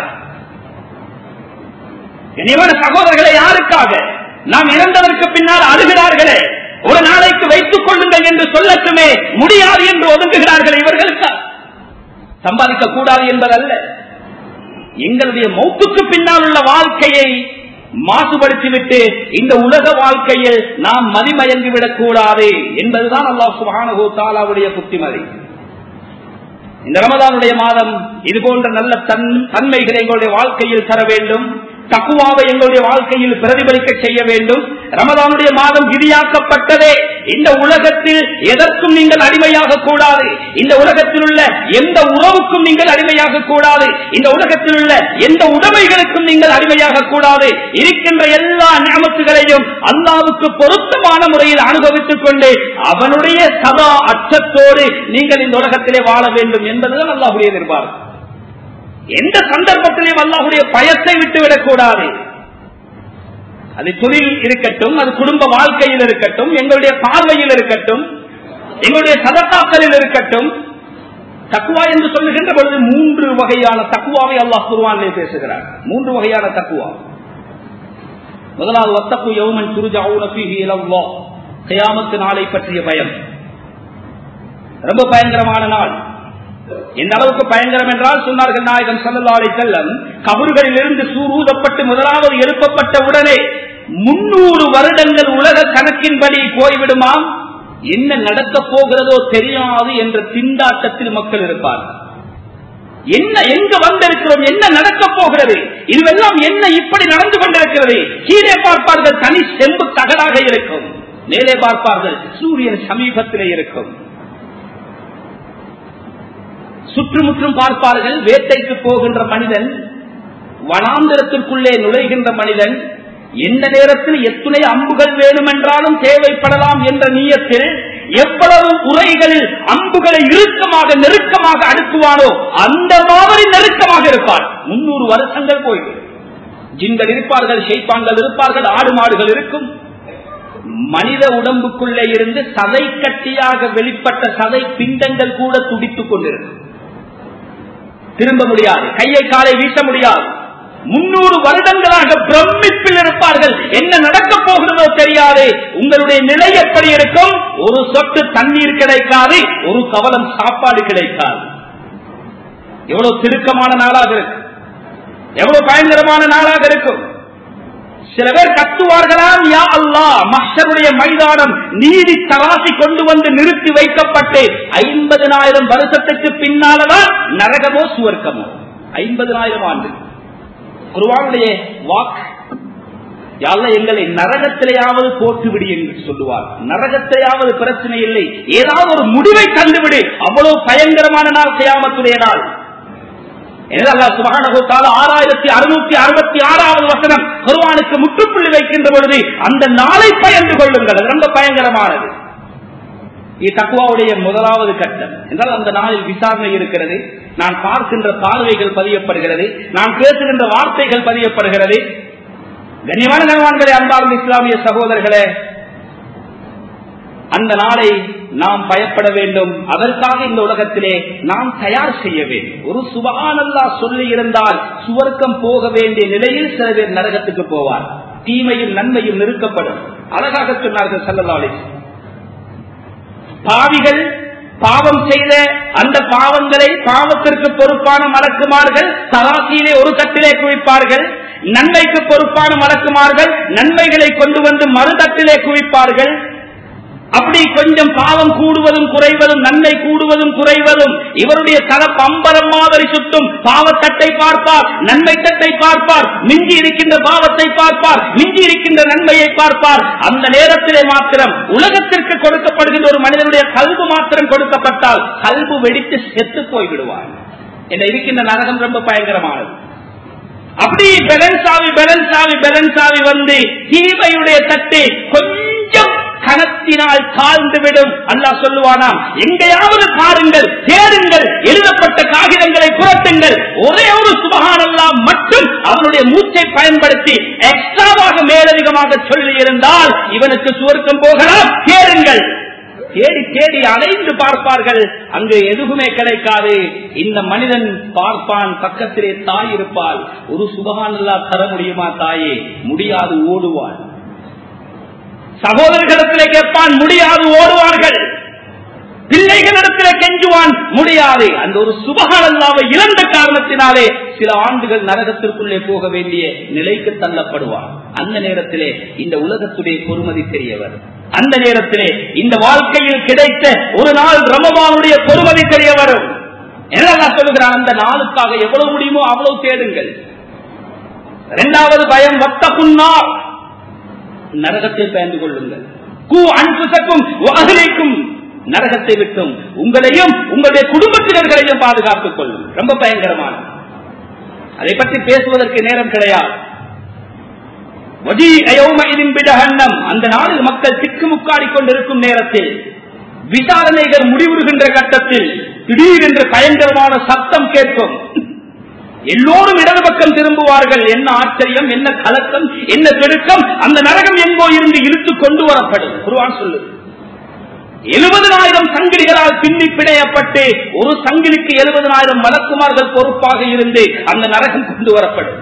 A: இனிவன சகோதரர்களை யாருக்காக நாம் இறந்ததற்கு பின்னால் அழுகிறார்களே ஒரு நாளைக்கு வைத்துக் கொள்ளுங்கள் என்று சொல்லட்டுமே முடியாது என்று ஒதுங்குகிறார்கள் இவர்களுக்கு சம்பாதிக்க கூடாது என்பதல்ல எங்களுடைய மௌத்துக்கு பின்னால் உள்ள வாழ்க்கையை மாசுபடுத்திவிட்டு இந்த உலக வாழ்க்கையில் நாம் மதிமயங்கி விடக் கூடாது என்பதுதான் அல்லாஹ் சுபானு தாலாவுடைய புத்திமதி இந்த ரமதானுடைய மாதம் இது போன்ற நல்ல தன் தன்மைகளை எங்களுடைய வாழ்க்கையில் தர வேண்டும் தக்குவாவை எங்களுடைய வாழ்க்கையில் பிரதிபலிக்க செய்ய வேண்டும் ரமதானுடைய மாதம் விதியாக்கப்பட்டதே இந்த உலகத்தில் எதற்கும் நீங்கள் அடிமையாக கூடாது இந்த உலகத்தில் உள்ள எந்த உறவுக்கும் நீங்கள் அடிமையாக கூடாது இந்த உலகத்தில் உள்ள எந்த உடைமைகளுக்கும் நீங்கள் அடிமையாக கூடாது இருக்கின்ற எல்லா நியமத்துகளையும் அல்லாவுக்கு பொருத்தமான முறையில் அனுபவித்துக் கொண்டு அவனுடைய சதா அச்சத்தோடு நீங்கள் இந்த உலகத்திலே வாழ வேண்டும் என்பதுதான் அல்லாஹுடைய எதிர்பார்ப்பு எந்த சந்தர்ப்பத்திலையும் அல்லாஹுடைய பயத்தை விட்டுவிடக் கூடாது அது தொழில் இருக்கட்டும் அது குடும்ப வாழ்க்கையில் இருக்கட்டும் எங்களுடைய பார்வையில் இருக்கட்டும் எங்களுடைய சதத்தாக்களில் இருக்கட்டும் தக்குவா என்று சொல்லுகின்ற பொழுது மூன்று வகையான தக்குவாவை அல்லாஹ் குருவானிலே பேசுகிறார் மூன்று வகையான தக்குவா முதலாவது வத்தக்கு யவுமன் துருஜாவுனோ கயாமத்து நாளை பற்றிய பயம் ரொம்ப பயங்கரமான நாள் எந்த அளவுக்கு பயங்கரம் என்றால் சொன்னார்கள் நாயகம் சல்லல்லாலை செல்லம் கபறுகளில் இருந்து சூரூதப்பட்டு முதலாவது எழுப்பப்பட்ட உடனே முன்னூறு வருடங்கள் உலக கணக்கின்படி போய்விடுமாம் என்ன நடக்க போகிறதோ தெரியாது என்ற திண்டாட்டத்தில் மக்கள் இருப்பார்கள் என்ன எங்க வந்திருக்கிறோம் என்ன நடக்க போகிறது இதுவெல்லாம் என்ன இப்படி நடந்து கொண்டிருக்கிறது கீழே பார்ப்பார்கள் தனி செம்பு தகடாக இருக்கும் மேலே பார்ப்பார்கள் சூரியன் சமீபத்திலே இருக்கும் சுற்றுமுற்றும் பார்ப்பார்கள் வேட்டைக்கு போகின்ற மனிதன் வனாந்திரத்திற்குள்ளே நுழைகின்ற மனிதன் எந்த நேரத்தில் எத்தனை அம்புகள் வேணுமென்றாலும் தேவைப்படலாம் என்ற நீயத்தில் எவ்வளவு உரைகளில் அம்புகளை இறுக்கமாக நெருக்கமாக அடுக்குவானோ அந்த மாதிரி நெருக்கமாக இருப்பார் முன்னூறு வருஷங்கள் போய்விடும் ஜின்கள் இருப்பார்கள் ஷெய்பான்கள் இருப்பார்கள் ஆடு மாடுகள் இருக்கும் மனித உடம்புக்குள்ளே இருந்து சதை கட்டியாக வெளிப்பட்ட சதை பிண்டங்கள் கூட துடித்துக் கொண்டிருக்கும் திரும்ப முடியாது கையை காலை வீச முடியாது முன்னூறு வருடங்களாக பிரமிப்பில் இருப்பார்கள் என்ன நடக்க போகிறதோ தெரியாது உங்களுடைய நிலை எப்படி இருக்கும் ஒரு சொட்டு தண்ணீர் கிடைக்காது ஒரு கவலம் சாப்பாடு கிடைக்காது எவ்வளவு திருக்கமான நாளாக இருக்கும் எவ்வளவு பயங்கரமான நாளாக இருக்கும் சில பேர் கத்துவார்களாம் யா அல்லா மஷருடைய மைதானம் நீதி தராசி கொண்டு வந்து நிறுத்தி வைக்கப்பட்டு ஐம்பதனாயிரம் வருஷத்துக்கு பின்னால்தான் நரகமோ சுவர்க்கமோ ஐம்பதனாயிரம் ஆண்டு குருவானுடைய வாக்கு யாழ்ல எங்களை நரகத்திலேயாவது போட்டுவிடு என்று சொல்லுவார் நரகத்திலேயாவது பிரச்சனை இல்லை ஏதாவது ஒரு முடிவை கண்டுவிடு அவ்வளவு பயங்கரமான நாள் செய்யாமத்துடைய நாள் ஆறாயிரத்தி அறுநூத்தி அறுபத்தி ஆறாவது வசனம் குருவானுக்கு முற்றுப்புள்ளி வைக்கின்ற பொழுது அந்த நாளை பயந்து கொள்ளுங்கள் அது ரொம்ப பயங்கரமானது தக்குவாவுடைய முதலாவது கட்டம் என்றால் அந்த நாளில் விசாரணை இருக்கிறது நான் பார்க்கின்ற பார்வைகள் பதியப்படுகிறது நான் பேசுகின்ற வார்த்தைகள் பதியப்படுகிறது கண்ணியமான கனவான்களே அன்பார்ந்த இஸ்லாமிய சகோதரர்களே அந்த நாளை நாம் பயப்பட வேண்டும் அதற்காக இந்த உலகத்திலே நாம் தயார் செய்ய வேண்டும் ஒரு சுபகானல்லா சொல்லி இருந்தால் சுவர்க்கம் போக வேண்டிய நிலையில் சில பேர் நரகத்துக்கு போவார் தீமையும் நன்மையும் நிறுக்கப்படும் அழகாக சொன்னார்கள் சல்லல்லாலே பாவிகள் பாவம் செய்த அந்த பாவங்களை பாவத்திற்கு பொறுப்பான மலக்குமார்கள் தராசியிலே ஒரு தட்டிலே குவிப்பார்கள் நன்மைக்கு பொறுப்பான மலக்குமார்கள் நன்மைகளை கொண்டு வந்து மறுதட்டிலே குவிப்பார்கள் அப்படி கொஞ்சம் பாவம் கூடுவதும் குறைவதும் நன்மை கூடுவதும் குறைவதும் இவருடைய தல பம்பரம் மாதிரி சுட்டும் பாவத்தட்டை பார்ப்பார் நன்மை தட்டை பார்ப்பார் மிஞ்சி இருக்கின்ற பாவத்தை பார்ப்பார் மிஞ்சி இருக்கின்ற நன்மையை பார்ப்பார் அந்த நேரத்திலே மாத்திரம் உலகத்திற்கு கொடுக்கப்படுகின்ற ஒரு மனிதனுடைய கல்வு மாத்திரம் கொடுக்கப்பட்டால் கல்வு வெடித்து செத்து போய்விடுவார் என்ற இருக்கின்ற நரகம் ரொம்ப பயங்கரமானது அப்படி பேலன்ஸ் ஆவி பேலன்ஸ் ஆவி பேலன்ஸ் ஆவி வந்து தீமையுடைய தட்டு கொஞ்சம் கணத்தினால் தாழ்ந்துவிடும் அல்லாஹ் சொல்லுவானாம் எங்கேயாவது பாருங்கள் தேடுங்கள் எழுதப்பட்ட காகிதங்களை புரட்டுங்கள் ஒரே ஒரு சுபகானல்லாம் மட்டும் அவனுடைய மூச்சை பயன்படுத்தி எக்ஸ்ட்ராவாக மேலதிகமாக சொல்லி இருந்தால் இவனுக்கு சுவர்க்கம் போகலாம் தேடுங்கள் தேடி தேடி அலைந்து பார்ப்பார்கள் அங்கு எதுவுமே கிடைக்காது இந்த மனிதன் பார்ப்பான் பக்கத்திலே தாய் இருப்பாள் ஒரு சுபகானல்லா தர முடியுமா தாயே முடியாது ஓடுவாள் சகோதரர்களிடத்திலே கேட்பான் முடியாது ஓடுவார்கள் பிள்ளைகளிடத்திலே கெஞ்சுவான் முடியாது அந்த ஒரு சுபகானல்லாவை இழந்த காரணத்தினாலே சில ஆண்டுகள் நரகத்திற்குள்ளே போக வேண்டிய நிலைக்கு தள்ளப்படுவான் அந்த நேரத்திலே இந்த உலகத்துடைய பொறுமதி தெரியவர் அந்த நேரத்திலே இந்த வாழ்க்கையில் கிடைத்த ஒரு நாள் ரமபானுடைய பொறுமதி தெரிய வரும் என்னெல்லாம் சொல்லுகிறான் அந்த நாளுக்காக எவ்வளவு முடியுமோ அவ்வளவு தேடுங்கள் இரண்டாவது பயம் வத்த புன்னார் நரகத்தை பயந்து கொள்ளுங்கள் கூ அன்புசக்கும் அகலைக்கும் நரகத்தை விட்டும் உங்களையும் உங்களுடைய குடும்பத்தினர்களையும் பாதுகாத்துக் கொள்ளும் ரொம்ப பயங்கரமான அதை பற்றி பேசுவதற்கு நேரம் கிடையாது அந்த நாளில் மக்கள் திக்குமுக்காடி கொண்டிருக்கும் நேரத்தில் விசாரணைகள் முடிவுறுகின்ற கட்டத்தில் திடீரென்று பயங்கரமான சத்தம் கேட்கும் எல்லோரும் இடது பக்கம் திரும்புவார்கள் என்ன ஆச்சரியம் என்ன கலக்கம் என்ன பெருக்கம் அந்த நரகம் எங்கோ இருந்து இழுத்து கொண்டு வரப்படும் குருவான் சொல்லு எழுபதனாயிரம் சங்கிலிகளால் பின்னி பிணையப்பட்டு ஒரு சங்கிலிக்கு எழுபதனாயிரம் மலக்குமார்கள் பொறுப்பாக இருந்து அந்த நரகம் கொண்டு வரப்படும்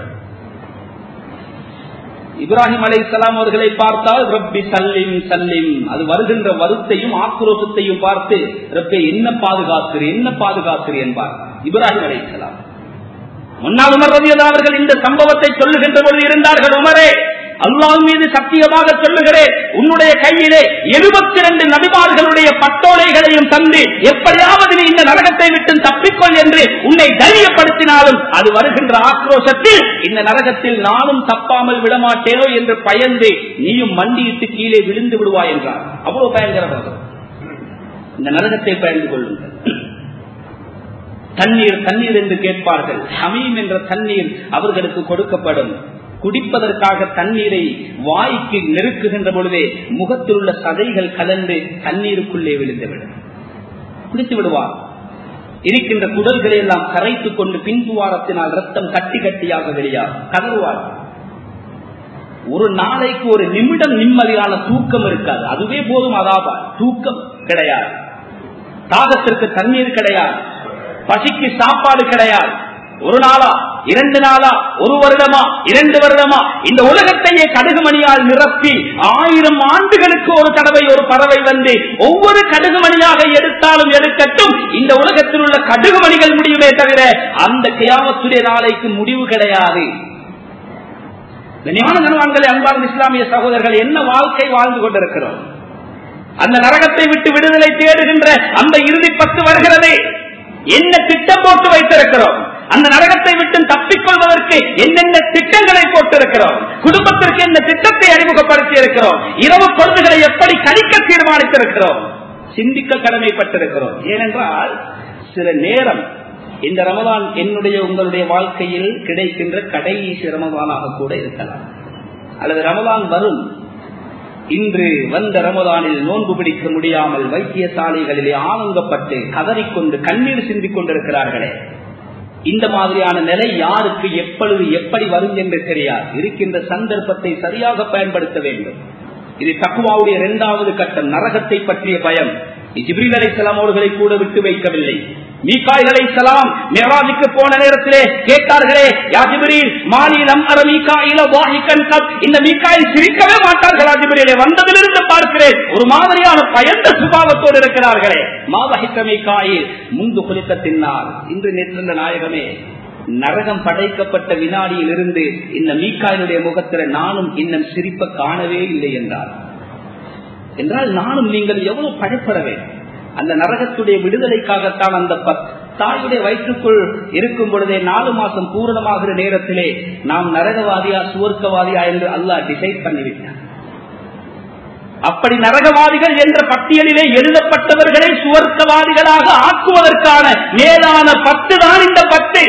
A: இப்ராஹிம் அலை இஸ்லாம் அவர்களை பார்த்தால் ரப்பி சல்லிம் சல்லிம் அது வருகின்ற வருத்தையும் ஆக்ரோஷத்தையும் பார்த்து ரப்பை என்ன பாதுகாத்திரு என்ன பாதுகாத்திரு என்பார் இப்ராஹிம் அலை இஸ்லாம் முன்னாள் உமர் ரவி அவர்கள் இந்த சம்பவத்தை சொல்லுகின்ற பொழுது இருந்தார்கள் உமரே அல்லாஹ் மீது சத்தியமாக சொல்லுகிறேன் உன்னுடைய கையிலே எழுபத்தி ரெண்டு நபிமார்களுடைய பட்டோலைகளையும் தந்து எப்படியாவது நீ இந்த நரகத்தை விட்டு தப்பிக்கொள் என்று உன்னை தைரியப்படுத்தினாலும் அது வருகின்ற ஆக்ரோஷத்தில் இந்த நரகத்தில் நானும் தப்பாமல் விடமாட்டேனோ என்று பயந்து நீயும் மண்டியிட்டு கீழே விழுந்து விடுவாய் என்றார் அவ்வளவு பயங்கரமாக இந்த நரகத்தை பயந்து கொள்ளுங்கள் தண்ணீர் தண்ணீர் என்று கேட்பார்கள் ஹமீம் என்ற தண்ணீர் அவர்களுக்கு கொடுக்கப்படும் குடிப்பதற்காக தண்ணீரை வாய்க்கு நெருக்குகின்ற பொழுதே முகத்தில் உள்ள சதைகள் கலந்து தண்ணீருக்குள்ளே விழுந்துவிடும் குடித்து விடுவார் இருக்கின்ற குடல்களை எல்லாம் கரைத்துக் கொண்டு பின்புவாரத்தினால் ரத்தம் கட்டி கட்டியாக வெளியாகும் கதறுவார் ஒரு நாளைக்கு ஒரு நிமிடம் நிம்மதியான தூக்கம் இருக்காது அதுவே போதும் அதாபா தூக்கம் கிடையாது தாகத்திற்கு தண்ணீர் கிடையாது பசிக்கு சாப்பாடு கிடையாது ஒரு நாளா இரண்டு நாளா ஒரு வருடமா இரண்டு வருடமா இந்த உலகத்தையே கடுகுமணியால் நிரப்பி ஆயிரம் ஆண்டுகளுக்கு ஒரு தடவை ஒரு பறவை வந்து ஒவ்வொரு கடுகுமணியாக எடுத்தாலும் எடுக்கட்டும் இந்த உலகத்தில் உள்ள கடுகுமணிகள் முடியுமே தவிர அந்த கியாமத்துடைய நாளைக்கு முடிவு கிடையாது கனிமான கனவான்களை அன்பார்ந்த இஸ்லாமிய சகோதரர்கள் என்ன வாழ்க்கை வாழ்ந்து கொண்டிருக்கிறோம் அந்த நரகத்தை விட்டு விடுதலை தேடுகின்ற அந்த இறுதி பத்து வருகிறதே என்ன திட்டம் போட்டு வைத்திருக்கிறோம் அந்த நரகத்தை விட்டு தப்பிக்கொள்வதற்கு என்னென்ன திட்டங்களை போட்டிருக்கிறோம் குடும்பத்திற்கு என்ன திட்டத்தை அறிமுகப்படுத்தி இருக்கிறோம் இரவு பொழுதுகளை எப்படி கணிக்க தீர்மானித்திருக்கிறோம் சிந்திக்க கடமைப்பட்டிருக்கிறோம் ஏனென்றால் சில நேரம் இந்த ரமதான் என்னுடைய உங்களுடைய வாழ்க்கையில் கிடைக்கின்ற கடைசி ரமதானாக கூட இருக்கலாம் அல்லது ரமதான் வரும் இன்று வந்த ரமதானில் நோன்பு பிடிக்க முடியாமல் வைத்தியசாலைகளிலே ஆனங்கப்பட்டு கதறிக்கொண்டு கண்ணீர் சிந்திக் கொண்டிருக்கிறார்களே இந்த மாதிரியான நிலை யாருக்கு எப்பொழுது எப்படி வரும் என்று தெரியாது இருக்கின்ற சந்தர்ப்பத்தை சரியாக பயன்படுத்த வேண்டும் இது தக்குவாவுடைய இரண்டாவது கட்டம் நரகத்தை பற்றிய பயம் ஜிப்ரில் அலிசலாம் அவர்களை கூட விட்டு வைக்கவில்லை
B: மீகாய்களை சலாம் மேராஜுக்கு போன நேரத்திலே கேட்டார்களே யாஜிபிரில் மாநிலம் அர மீகாயில வாஹிகன் கப் இந்த மீகாயில் சிரிக்கவே மாட்டார்கள் யாஜிபிரிலே வந்ததிலிருந்து பார்க்கிறேன் ஒரு மாதிரியான பயந்த சுபாவத்தோடு இருக்கிறார்களே மாவஹிக்க மீகாயில் முன்பு குளித்த தின்னார் இன்று நேற்றிருந்த நாயகமே நரகம் படைக்கப்பட்ட வினாடியில் இருந்து இந்த மீக்காயினுடைய முகத்துல நானும் இன்னும் சிரிப்ப காணவே இல்லை என்றார் என்றால் நானும் நீங்கள் எவ்வளவு பயப்பட வேண்டும் அந்த நரகத்துடைய விடுதலைக்காகத்தான் அந்த தாயுடைய வயிற்றுக்குள் இருக்கும் பொழுதே நாலு மாசம் பூரணமாகிற நேரத்திலே நாம் நரகவாதியா சுவர்க்கவாதியா என்று அல்லாஹ் டிசைட் பண்ணிவிட்டார் அப்படி நரகவாதிகள் என்ற பட்டியலிலே எழுதப்பட்டவர்களை சுவர்க்கவாதிகளாக ஆக்குவதற்கான மேலான பத்து தான் இந்த பத்து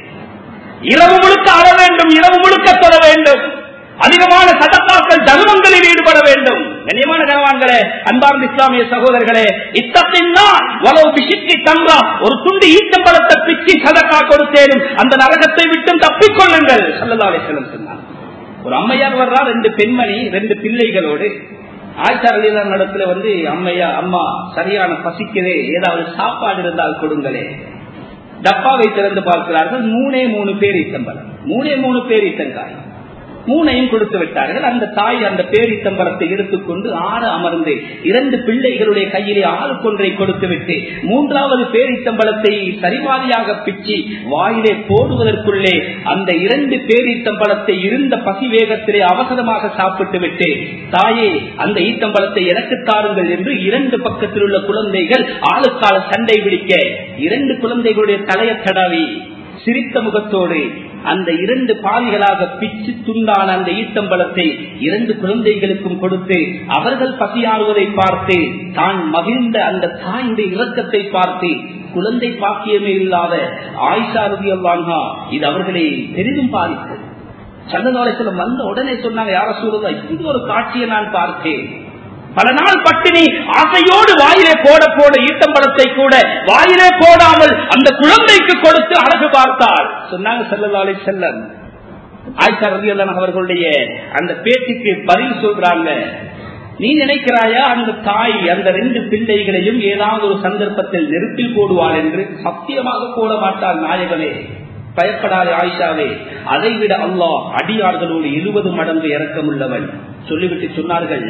B: இரவு முழுக்க அற வேண்டும் இரவு முழுக்க தொட வேண்டும் அதிகமான சதத்தாக்கள் தர்மங்களில் ஈடுபட வேண்டும் கண்ணியமான கனவான்களே அன்பார்ந்த இஸ்லாமிய சகோதரர்களே இத்தத்தின்தான் வலவு பிசிக்கி தங்கா ஒரு துண்டு ஈட்டம்பலத்தை பிச்சு சதக்கா கொடுத்தேனும் அந்த நரகத்தை விட்டும் தப்பிக்கொள்ளுங்கள் சல்லதாலே செல்லும் சொன்னார் ஒரு அம்மையார் வர்றா ரெண்டு பெண்மணி ரெண்டு பிள்ளைகளோடு ஆய்ச்சாரலியல நடத்துல வந்து அம்மையா அம்மா சரியான பசிக்குதே ஏதாவது சாப்பாடு இருந்தால் கொடுங்களே டப்பாவை திறந்து பார்க்கிறார்கள் மூணே மூணு பேர் ஈட்டம்பலம் மூணே மூணு பேர் ஈட்டங்காய் மூனையும் கொடுத்து விட்டார்கள் அந்த தாய் அந்த பேரித்தம்பரத்தை எடுத்துக்கொண்டு ஆற அமர்ந்து இரண்டு பிள்ளைகளுடைய கையிலே ஆளுக்கொன்றை கொடுத்து விட்டு மூன்றாவது பேரித்தம்பலத்தை சரிவாதியாக பிச்சு வாயிலே போடுவதற்குள்ளே அந்த இரண்டு பேரித்தம்பலத்தை இருந்த பசி வேகத்திலே அவசரமாக சாப்பிட்டு விட்டு தாயே அந்த ஈத்தம்பலத்தை எனக்கு தாருங்கள் என்று இரண்டு பக்கத்தில் உள்ள குழந்தைகள் ஆளுக்கால சண்டை பிடிக்க இரண்டு குழந்தைகளுடைய தலையை தடவி சிரித்த முகத்தோடு அந்த இரண்டு பாதிகளாக பிச்சு துண்டான அந்த ஈத்தம்பலத்தை இரண்டு குழந்தைகளுக்கும் கொடுத்து அவர்கள் பசியாறுவதை பார்த்து தான் மகிழ்ந்த அந்த தாயுடைய இலக்கத்தை பார்த்து குழந்தை பாக்கியமே இல்லாத ஆயிஷா ரவி அல்லான்ஹா இது அவர்களை பெரிதும் பாதித்தது சந்தகாலத்தில் வந்த உடனே சொன்னாங்க யார சூழலா இந்த ஒரு காட்சியை நான் பார்த்தேன் பல நாள் பட்டினி ஆசையோடு வாயிலே போட போட ஈட்டம்பழத்தை கூட வாயிலே போடாமல் அந்த குழந்தைக்கு கொடுத்து அழகு பார்த்தாள் சொன்னாங்க செல்லலாலை செல்லம் ஆயிஷா ரவியல்லன் அவர்களுடைய அந்த பேச்சுக்கு பதில் சொல்றாங்க நீ நினைக்கிறாயா அந்த தாய் அந்த ரெண்டு பிள்ளைகளையும் ஏதாவது ஒரு சந்தர்ப்பத்தில் நெருப்பில் போடுவாள் என்று சத்தியமாக போட மாட்டாள் நாயகமே பயப்படாத ஆயிஷாவே அதை விட அல்லாஹ் அடியார்களோடு எழுபது மடங்கு இறக்கமுள்ளவன் சொல்லிவிட்டு சொன்னார்கள்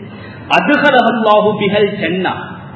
B: அதுகர அல்லாஹு பிகல் சென்னா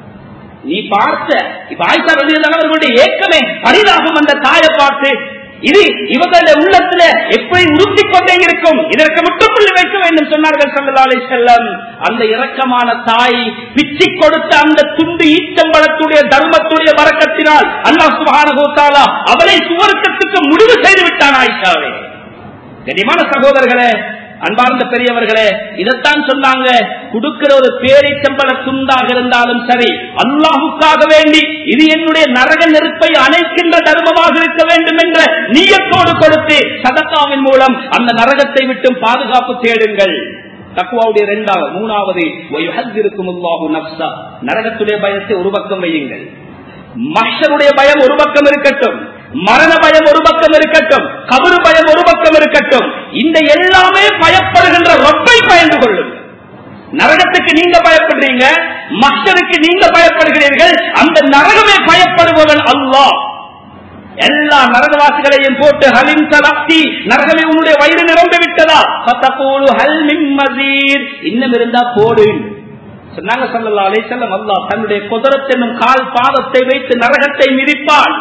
B: நீ பார்த்த இப்ப ஆயிஷா ரவி அவர்களுடைய ஏக்கமே பரிதாபம் அந்த தாயை பார்த்து இது இவர்களுடைய உள்ளத்துல எப்படி உறுத்திக் கொண்டே இருக்கும் இதற்கு முற்றுப்புள்ளி வைக்க வேண்டும் சொன்னார்கள் சல்லா செல்லம் அந்த இரக்கமான தாய் பிச்சு கொடுத்த அந்த துண்டு ஈச்சம்பழத்துடைய தர்மத்துடைய வரக்கத்தினால் அல்லாஹ் சுபான அவளை சுவர்க்கத்துக்கு முடிவு செய்து விட்டான் ஆயிஷாவே கனிமான சகோதரர்களே அன்பார்ந்த பெரியவர்களே இதைத்தான் சொன்னாங்க கொடுக்கிற ஒரு பேரைச்சம்பள துண்டாக இருந்தாலும் சரி அல்லாஹுக்காக வேண்டி இது என்னுடைய நரக நெருப்பை அணைக்கின்ற தர்மமாக இருக்க வேண்டும் என்ற நீயத்தோடு கொடுத்து சதக்காவின் மூலம் அந்த நரகத்தை விட்டு பாதுகாப்பு தேடுங்கள் தக்குவாவுடைய இரண்டாவது மூணாவது இருக்கும் நப்சா நரகத்துடைய பயத்தை ஒரு பக்கம் வையுங்கள் மஷருடைய பயம் ஒரு பக்கம் இருக்கட்டும் மரண பயம் ஒரு பக்கம் இருக்கட்டும் கபரு பயம் ஒரு பக்கம் இருக்கட்டும் இந்த எல்லாமே பயப்படுகின்ற ரொப்பை பயந்து கொள்ளும் நரகத்துக்கு நீங்க பயப்படுறீங்க மஷருக்கு நீங்க பயப்படுகிறீர்கள் அந்த நரகமே பயப்படுபவன் அல்லாஹ் எல்லா நரகவாசிகளையும் போட்டு ஹலிம் தலப்தி நரகமே உன்னுடைய வயிறு நிரம்பி விட்டதா பத்தப்போடு ஹல் மின் மசீர் இன்னும் இருந்தா போடு சொன்னாங்க சல்லா அலை செல்லம் அல்லா தன்னுடைய குதிரத்தென்னும் கால் பாதத்தை வைத்து நரகத்தை மிதிப்பான்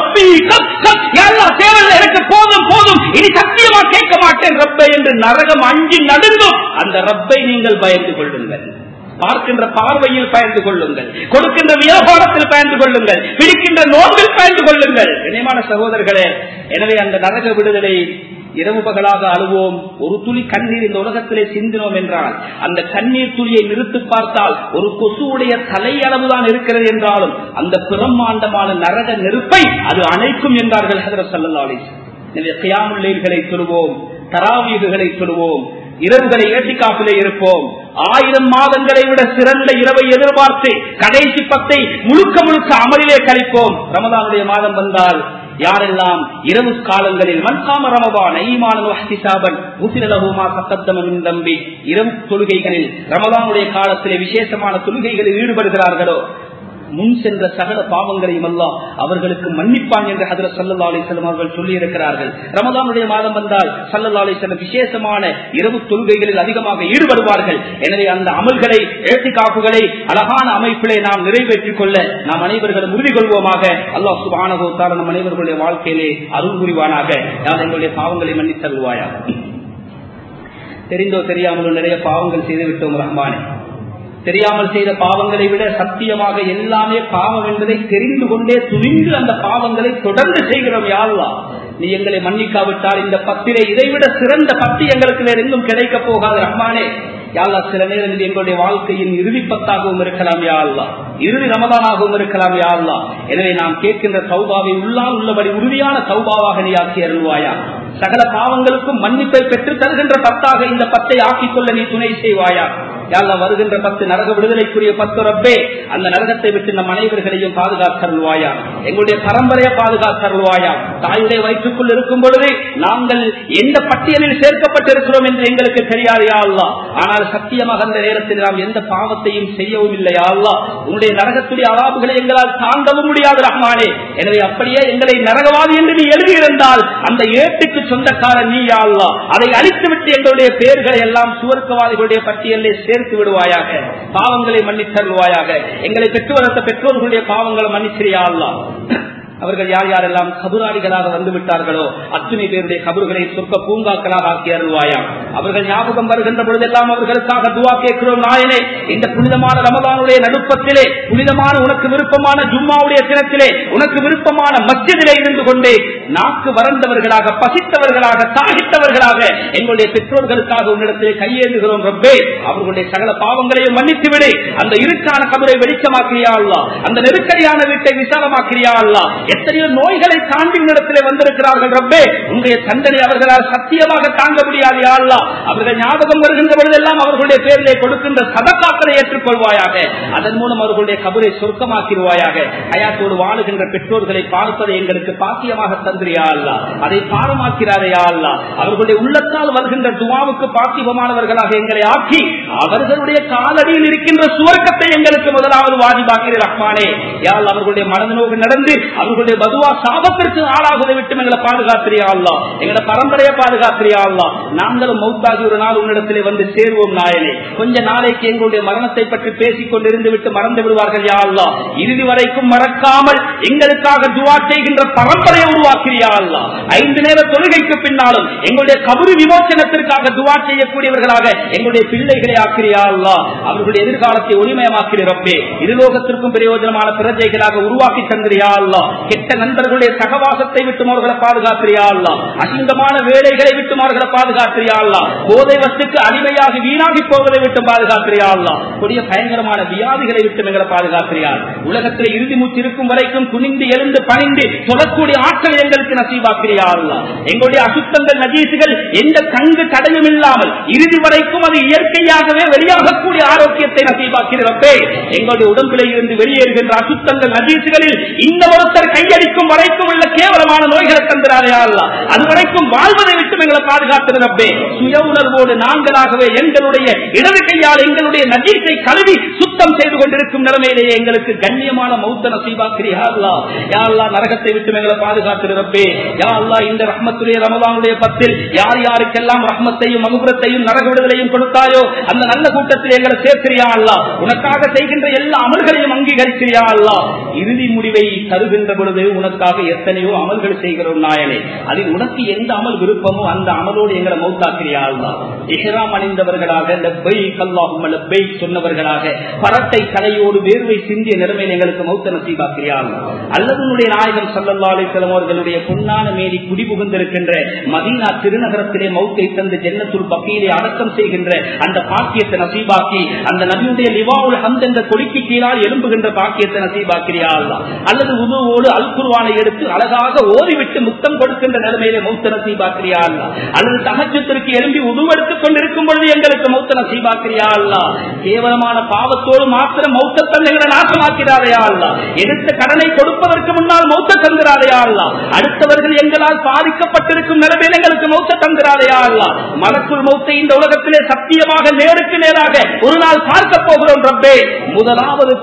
B: எனக்கு போதும் போதும் இனி சத்தியமா கேட்க மாட்டேன் ரப்பை என்று நரகம் அஞ்சு நடுங்கும் அந்த ரப்பை நீங்கள் பயந்து கொள்ளுங்கள் பார்க்கின்ற பார்வையில் பயந்து கொள்ளுங்கள் கொடுக்கின்ற வியாபாரத்தில் பயந்து கொள்ளுங்கள் பிடிக்கின்ற நோன்பில் பயந்து கொள்ளுங்கள் இணையமான சகோதரர்களே எனவே அந்த நரக விடுதலை இரவு பகலாக அழுவோம் ஒரு துளி கண்ணீர் இந்த உலகத்திலே சிந்தினோம் என்றால் அந்த கண்ணீர் துளியை நிறுத்து பார்த்தால் ஒரு கொசுவுடைய தலை அளவுதான் இருக்கிறது என்றாலும் அந்த பிரம்மாண்டமான நரக நெருப்பை அது அணைக்கும் என்றார்கள் ஹதரத் சல்லா அலிஸ் எனவே கியாமுல்லைகளை சொல்லுவோம் தராவீகுகளை சொல்லுவோம் இரவுகளை ஏட்டிக்காப்பிலே இருப்போம் ஆயிரம் மாதங்களை விட சிறந்த இரவை எதிர்பார்த்து கடைசி பத்தை முழுக்க முழுக்க அமலிலே கழிப்போம் ரமதானுடைய மாதம் வந்தால் யாரெல்லாம் இரவு காலங்களில் மன்காம ரமபான் ஐமானன் உசிரலகுமா சத்தத்தமின் தம்பி இரவு தொழுகைகளில் ரமதானுடைய காலத்திலே விசேஷமான தொழுகைகளில் ஈடுபடுகிறார்களோ முன் சென்ற சகல பாவங்களையும் எல்லாம் அவர்களுக்கு மன்னிப்பான் என்று ஹதர சல்லா அலிஸ்லம் அவர்கள் சொல்லி இருக்கிறார்கள் ரமதானுடைய மாதம் வந்தால் சல்லல்லா அலிஸ்லம் விசேஷமான இரவு தொழுகைகளில் அதிகமாக ஈடுபடுவார்கள் எனவே அந்த அமல்களை எழுத்துக்காப்புகளை அழகான அமைப்பிலே நாம் நிறைவேற்றிக் கொள்ள நாம் அனைவர்களும் உறுதி கொள்வோமாக அல்லாஹ் சுபானகோத்தார நம் அனைவர்களுடைய வாழ்க்கையிலே அருள் புரிவானாக யார் எங்களுடைய பாவங்களை மன்னித் தருவாயா தெரிந்தோ தெரியாமலோ நிறைய பாவங்கள் செய்து விட்டோம் ரஹ்மானே தெரியாமல் செய்த பாவங்களை விட சத்தியமாக எல்லாமே பாவம் என்பதை தெரிந்து கொண்டே துணிந்து அந்த பாவங்களை தொடர்ந்து செய்கிறோம் யாழ்லா நீ எங்களை மன்னிக்காவிட்டால் இந்த பத்திரை இதைவிட சிறந்த பத்தி எங்களுக்கு வேற எங்கும் கிடைக்க போகாது ரஹ்மானே யாழ்லா சில நேரங்களில் எங்களுடைய வாழ்க்கையின் இறுதி பத்தாகவும் இருக்கலாம் யாழ்லா இறுதி ரமதானாகவும் இருக்கலாம் யாழ்லா எனவே நாம் கேட்கின்ற சௌபாவை உள்ளால் உள்ளபடி உறுதியான சௌபாவாக நீ ஆக்கி அருள்வாயா சகல பாவங்களுக்கும் மன்னிப்பை பெற்று தருகின்ற பத்தாக இந்த பத்தை ஆக்கிக் கொள்ள நீ துணை செய்வாயா யாழ்லா வருகின்ற பத்து நரக விடுதலைக்குரிய பத்து ரப்பே அந்த நரகத்தை விட்டு நம் அனைவர்களையும் பாதுகாத்தருள்வாயா எங்களுடைய பரம்பரையை பாதுகாத்தருள்வாயா தாயுடைய வயிற்றுக்குள் இருக்கும் பொழுது நாங்கள் எந்த பட்டியலில் சேர்க்கப்பட்டிருக்கிறோம் என்று எங்களுக்கு தெரியாது யாழ்லா ஆனால் சத்தியமாக அந்த நேரத்தில் நாம் எந்த பாவத்தையும் செய்யவும் இல்லை யாழ்லா உன்னுடைய நரகத்துடைய அவாபுகளை எங்களால் தாண்டவும் முடியாது ரஹ்மானே எனவே அப்படியே எங்களை நரகவாதி என்று நீ எழுதியிருந்தால் அந்த ஏட்டுக்கு சொந்தக்காரன் நீ யாழ்லா அதை அழித்துவிட்டு எங்களுடைய பெயர்களை எல்லாம் சுவர்க்கவாதிகளுடைய பட்டியலில் சேர்த்து விடுவாயாக பாவங்களை மன்னித்தருவாயாக எங்களை பெற்று வளர்த்த பெற்றோர்களுடைய பாவங்களை மன்னிச்சிரியா அல்லா அவர்கள் யார் யாரெல்லாம் கபுராளிகளாக வந்து விட்டார்களோ அத்துணை பேருடைய கபறுகளை சொற்க பூங்காக்களாக ஆக்கி அருள்வாயா அவர்கள் ஞாபகம் வருகின்ற பொழுதெல்லாம் அவர்களுக்காக துவா கேட்கிறோம் நாயனே இந்த புனிதமான ரமதானுடைய நடுப்பத்திலே புனிதமான உனக்கு விருப்பமான ஜும்மாவுடைய தினத்திலே உனக்கு விருப்பமான மஸ்ஜிதிலே இருந்து கொண்டே நாக்கு வறண்டவர்களாக பசித்தவர்களாக தாகித்தவர்களாக எங்களுடைய பெற்றோர்களுக்காக உன்னிடத்திலே கையேந்துகிறோம் ரப்பே அவர்களுடைய சகல பாவங்களையும் மன்னித்து விடு அந்த இருக்கான கபரை வெளிச்சமாக்கிறியா அல்லா அந்த நெருக்கடியான வீட்டை விசாலமாக்கிறியா அல்லா எத்தனையோ நோய்களை தாண்டி இடத்திலே வந்திருக்கிறார்கள் ரப்பே உங்களுடைய தண்டனை அவர்களால் சத்தியமாக தாங்க முடியாது அல்லா அவர்கள் ஞாபகம் வருகின்ற பொழுதெல்லாம் அவர்களுடைய பேரிலே கொடுக்கின்ற சதக்காக்களை ஏற்றுக்கொள்வாயாக அதன் மூலம் அவர்களுடைய கபரை சொர்க்கமாக்கிடுவாயாக ஹயாத்தோடு வாழுகின்ற பெற்றோர்களை பார்ப்பதை எங்களுக்கு பாக்கியமாக தந்திரியா அல்லா அதை பாரமாக்கிறாரையா அல்லா அவர்களுடைய உள்ளத்தால் வருகின்ற துவாவுக்கு பாக்கியமானவர்களாக எங்களை ஆக்கி அவர்களுடைய காலடியில் இருக்கின்ற சுவர்க்கத்தை எங்களுக்கு முதலாவது வாஜிபாக்கிறேன் ரஹ்மானே யாழ் அவர்களுடைய மனநோக்கு நடந்து அவர்களுடைய பதுவா சாபத்திற்கு ஆளாகுவதை விட்டு எங்களை பாதுகாத்திரியா அல்லா எங்களை பரம்பரையை பாதுகாத்திரியா அல்லா நாங்களும் மௌத்தாகி ஒரு நாள் உன்னிடத்திலே வந்து சேர்வோம் நாயனே கொஞ்ச நாளைக்கு எங்களுடைய மரணத்தை பற்றி பேசிக் கொண்டிருந்து விட்டு மறந்து விடுவார்கள் யா அல்லா இறுதி வரைக்கும் மறக்காமல் எங்களுக்காக துவா செய்கின்ற பரம்பரையை உருவாக்கிறியா அல்லா ஐந்து நேர தொழுகைக்கு பின்னாலும் எங்களுடைய கபரு விமோச்சனத்திற்காக துவா செய்யக்கூடியவர்களாக எங்களுடைய பிள்ளைகளை ஆக்கிறியா அல்லா அவர்களுடைய எதிர்காலத்தை ஒளிமயமாக்கிறப்பே இருலோகத்திற்கும் பிரயோஜனமான பிரஜைகளாக உருவாக்கி தந்திரியா அல்லா கெட்ட நண்பர்களுடைய சகவாசத்தை விட்டு அவர்களை பாதுகாத்திரியா அல்லா அசிங்கமான வேலைகளை விட்டு அவர்களை பாதுகாத்திரியா அல்லா போதை வஸ்துக்கு அடிமையாகி வீணாகி போவதை விட்டு பாதுகாத்திரியா அல்லா கொடிய பயங்கரமான வியாதிகளை விட்டு எங்களை பாதுகாத்திரியா உலகத்தில் இறுதி மூச்சு இருக்கும் வரைக்கும் குனிந்து எழுந்து பணிந்து தொடக்கூடிய ஆற்றல் எங்களுக்கு நசீபாக்கிறியா அல்லா எங்களுடைய அசுத்தங்கள் நஜீசுகள் எந்த தங்கு தடையும் இல்லாமல் இறுதி வரைக்கும் அது இயற்கையாகவே வெளியாகக்கூடிய ஆரோக்கியத்தை நசீபாக்கிறப்பே எங்களுடைய உடம்பிலே இருந்து வெளியேறுகின்ற அசுத்தங்கள் நஜீசுகளில் இந்த ஒருத்தர் கையடிக்கும் வரைக்கும் உள்ள கேவலமான நோய்களை தந்திராதே அல்லா அது வரைக்கும் வாழ்வதை விட்டு எங்களை பாதுகாத்திருந்தப்பே சுய உணர்வோடு நாங்களாகவே எங்களுடைய இடது கையால் எங்களுடைய நஜீசை கழுவி சுத்தம் செய்து கொண்டிருக்கும் நிலைமையிலேயே எங்களுக்கு கண்ணியமான மௌத்த நசீபாக்கிறியா அல்லா யா அல்லா நரகத்தை விட்டு எங்களை பாதுகாத்திருந்தப்பே யா அல்லா இந்த ரஹ்மத்துடைய ரமதானுடைய பத்தில் யார் யாருக்கெல்லாம் ரஹ்மத்தையும் மகுபுரத்தையும் நரக விடுதலையும் கொடுத்தாயோ அந்த நல்ல கூட்டத்தில் எங்களை சேர்க்கிறியா அல்லா உனக்காக செய்கின்ற எல்லா அமல்களையும் அங்கீகரிக்கிறியா அல்லா இறுதி முடிவை தருகின்ற பொழுது உனக்காக எத்தனையோ அமல்கள் செய்கிறோம் நாயனே அதில் உனக்கு எந்த அமல் விருப்பமோ அந்த அமலோடு எங்களை மௌத்தாக்கிறியா அல்லா இஹ்ராம் அணிந்தவர்களாக லெப்பை கல்லாகும் லெப்பை சொன்னவர்களாக பரட்டை கலையோடு வேர்வை சிந்திய நிலைமையில் எங்களுக்கு மௌத்த நசீபாக்கிறியா அல்லா அல்லது உன்னுடைய நாயகம் சல்லல்லா அலிஸ்லாம் அவர்களுடைய பொன்னான மேரி குடிபுகுந்திருக்கின்ற மதீனா திருநகரத்திலே மௌத்தை தந்து ஜென்னத்துல் பக்கியிலே அடக்கம் செய்கின்ற அந்த பாக்கியத்தை நசீபாக்கி அந்த நபியுடைய லிவாவுல் ஹந்த் என்ற கொடிக்கு கீழால் எழும்புகின்ற பாக்கியத்தை நசீபாக்கிறியா அல்லா அல்லது உதுவோடு அல் குர்வானை எடுத்து அழகாக ஓதிவிட்டு முத்தம் கொடுக்கின்ற நிலைமையிலே மௌத்த நசீபாக்கிறியா அல்லா அல்லது தகச்சத்திற்கு எழும்பி உதுவெடுத்துக் கொண்டிருக்கும் பொழுது எங்களுக்கு மௌத்த நசீபாக்கிறியா அல்லா கேவலமான பாவத்தோடு மாத்திரம் மௌத்த தந்தைகளை நாசமாக்கிறாரையா அல்லா எடுத்த கடனை கொடுப்பதற்கு முன்னால் மௌத்த தந்திராதையா அல்லா அடுத்தவர்கள் எங்களால் பாதிக்கப்பட்டிருக்கும் நிலைமையில் எங்களுக்கு மௌத்த தந்திராதையா அல்லா மலக்குள் மௌத்தை இந்த உலகத்திலே சத்தியமாக நேருக்கு நேராக ஒரு நாள் பார்க்க போகிறோம் ரப்பே முதலாவது பார்வை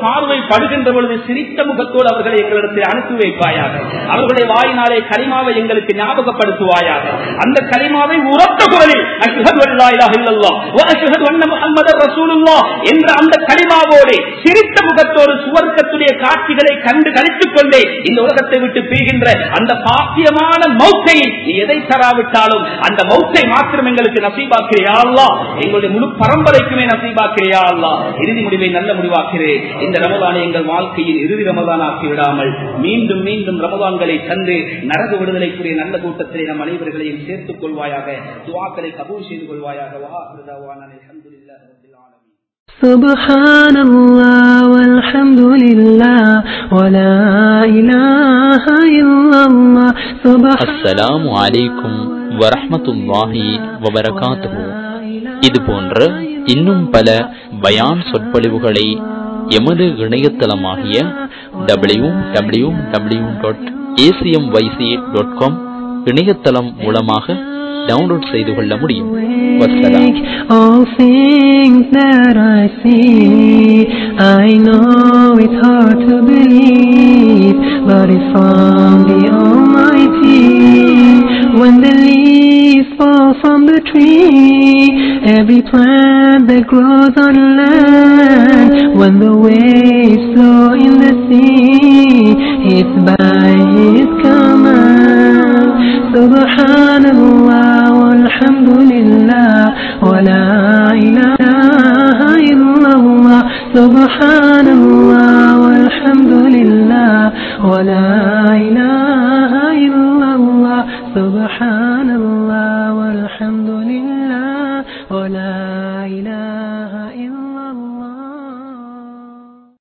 B: படுகின்ற பொழுது சிரித்த முகத்தோடு அவர்களை எங்களிடத்தில் அனுப்பி வைப்பாயாக அவர்களுடைய வாயினாலே கலிமாவை எங்களுக்கு ஞாபகப்படுத்துவாயாக அந்த கலிமாவை உரத்த குரலில் அஷ்ஹது அல்லா இலாஹ இல்லல்லாஹ் வ அஷ்ஹது அன்ன முஹம்மதர் ரசூலுல்லாஹ் என்ற அந்த கலிமாவோடு சிரித்த முகத்தோடு சுவர்க்கத்துடைய காட்சிகளை கண்டு கழித்துக் கொண்டே இந்த உலகத்தை விட்டு பிரிகின்ற அந்த பாக்கியமான மௌத்தை நீ எதை தராவிட்டாலும் அந்த மௌத்தை மாத்திரம் எங்களுக்கு நசீபாக்கிறியா அல்லா எங்களுடைய முழு பரம்பரைக்குமே நசீபாக்கிறியா அல்லா இறுதி முடிவை நல்ல முடிவாக்கிறேன் இந்த ரமதானை எங்கள் வாழ்க்கையில் இறுதி ரமதான் ஆக்கி விடாமல் மீண்டும் மீண்டும் ரமதான்களை தந்து நரக விடுதலைக்குரிய நல்ல கூட்டத்திலே நம் அனைவர்களையும் சேர்த்துக் கொள்வாயாக துவாக்களை கபூல் செய்து கொள்வாயாக வாஹிருதாவான அல்ஹம்துலில்லாஹி ரப்பில் ஆலமீன்
C: سبحان الله والحمد لله ولا إله إلا الله سبحان
D: அஸ்ஸலாமு அலைக்கும் வரஹ்மத்துல்லாஹி வபரகாத்துஹு இது போன்ற இன்னும் பல பயான் சொற்பொழிவுகளை எமது இணையதளமாகிய W W W dot ACM YC dot com இணையதளம் மூலமாக டவுன்லோட் செய்து கொள்ள முடியும் வசலாம்
C: All things that I see, I know it's hard to believe, but it's from the Almighty. When the leaves fall from the tree, every plant that grows on land, when the waves flow in the sea, it's by His command. Subhanallah walhamdulillah wa la ilaha illallah. Subhanallah walhamdulillah wa la ilaha illallah. Subhan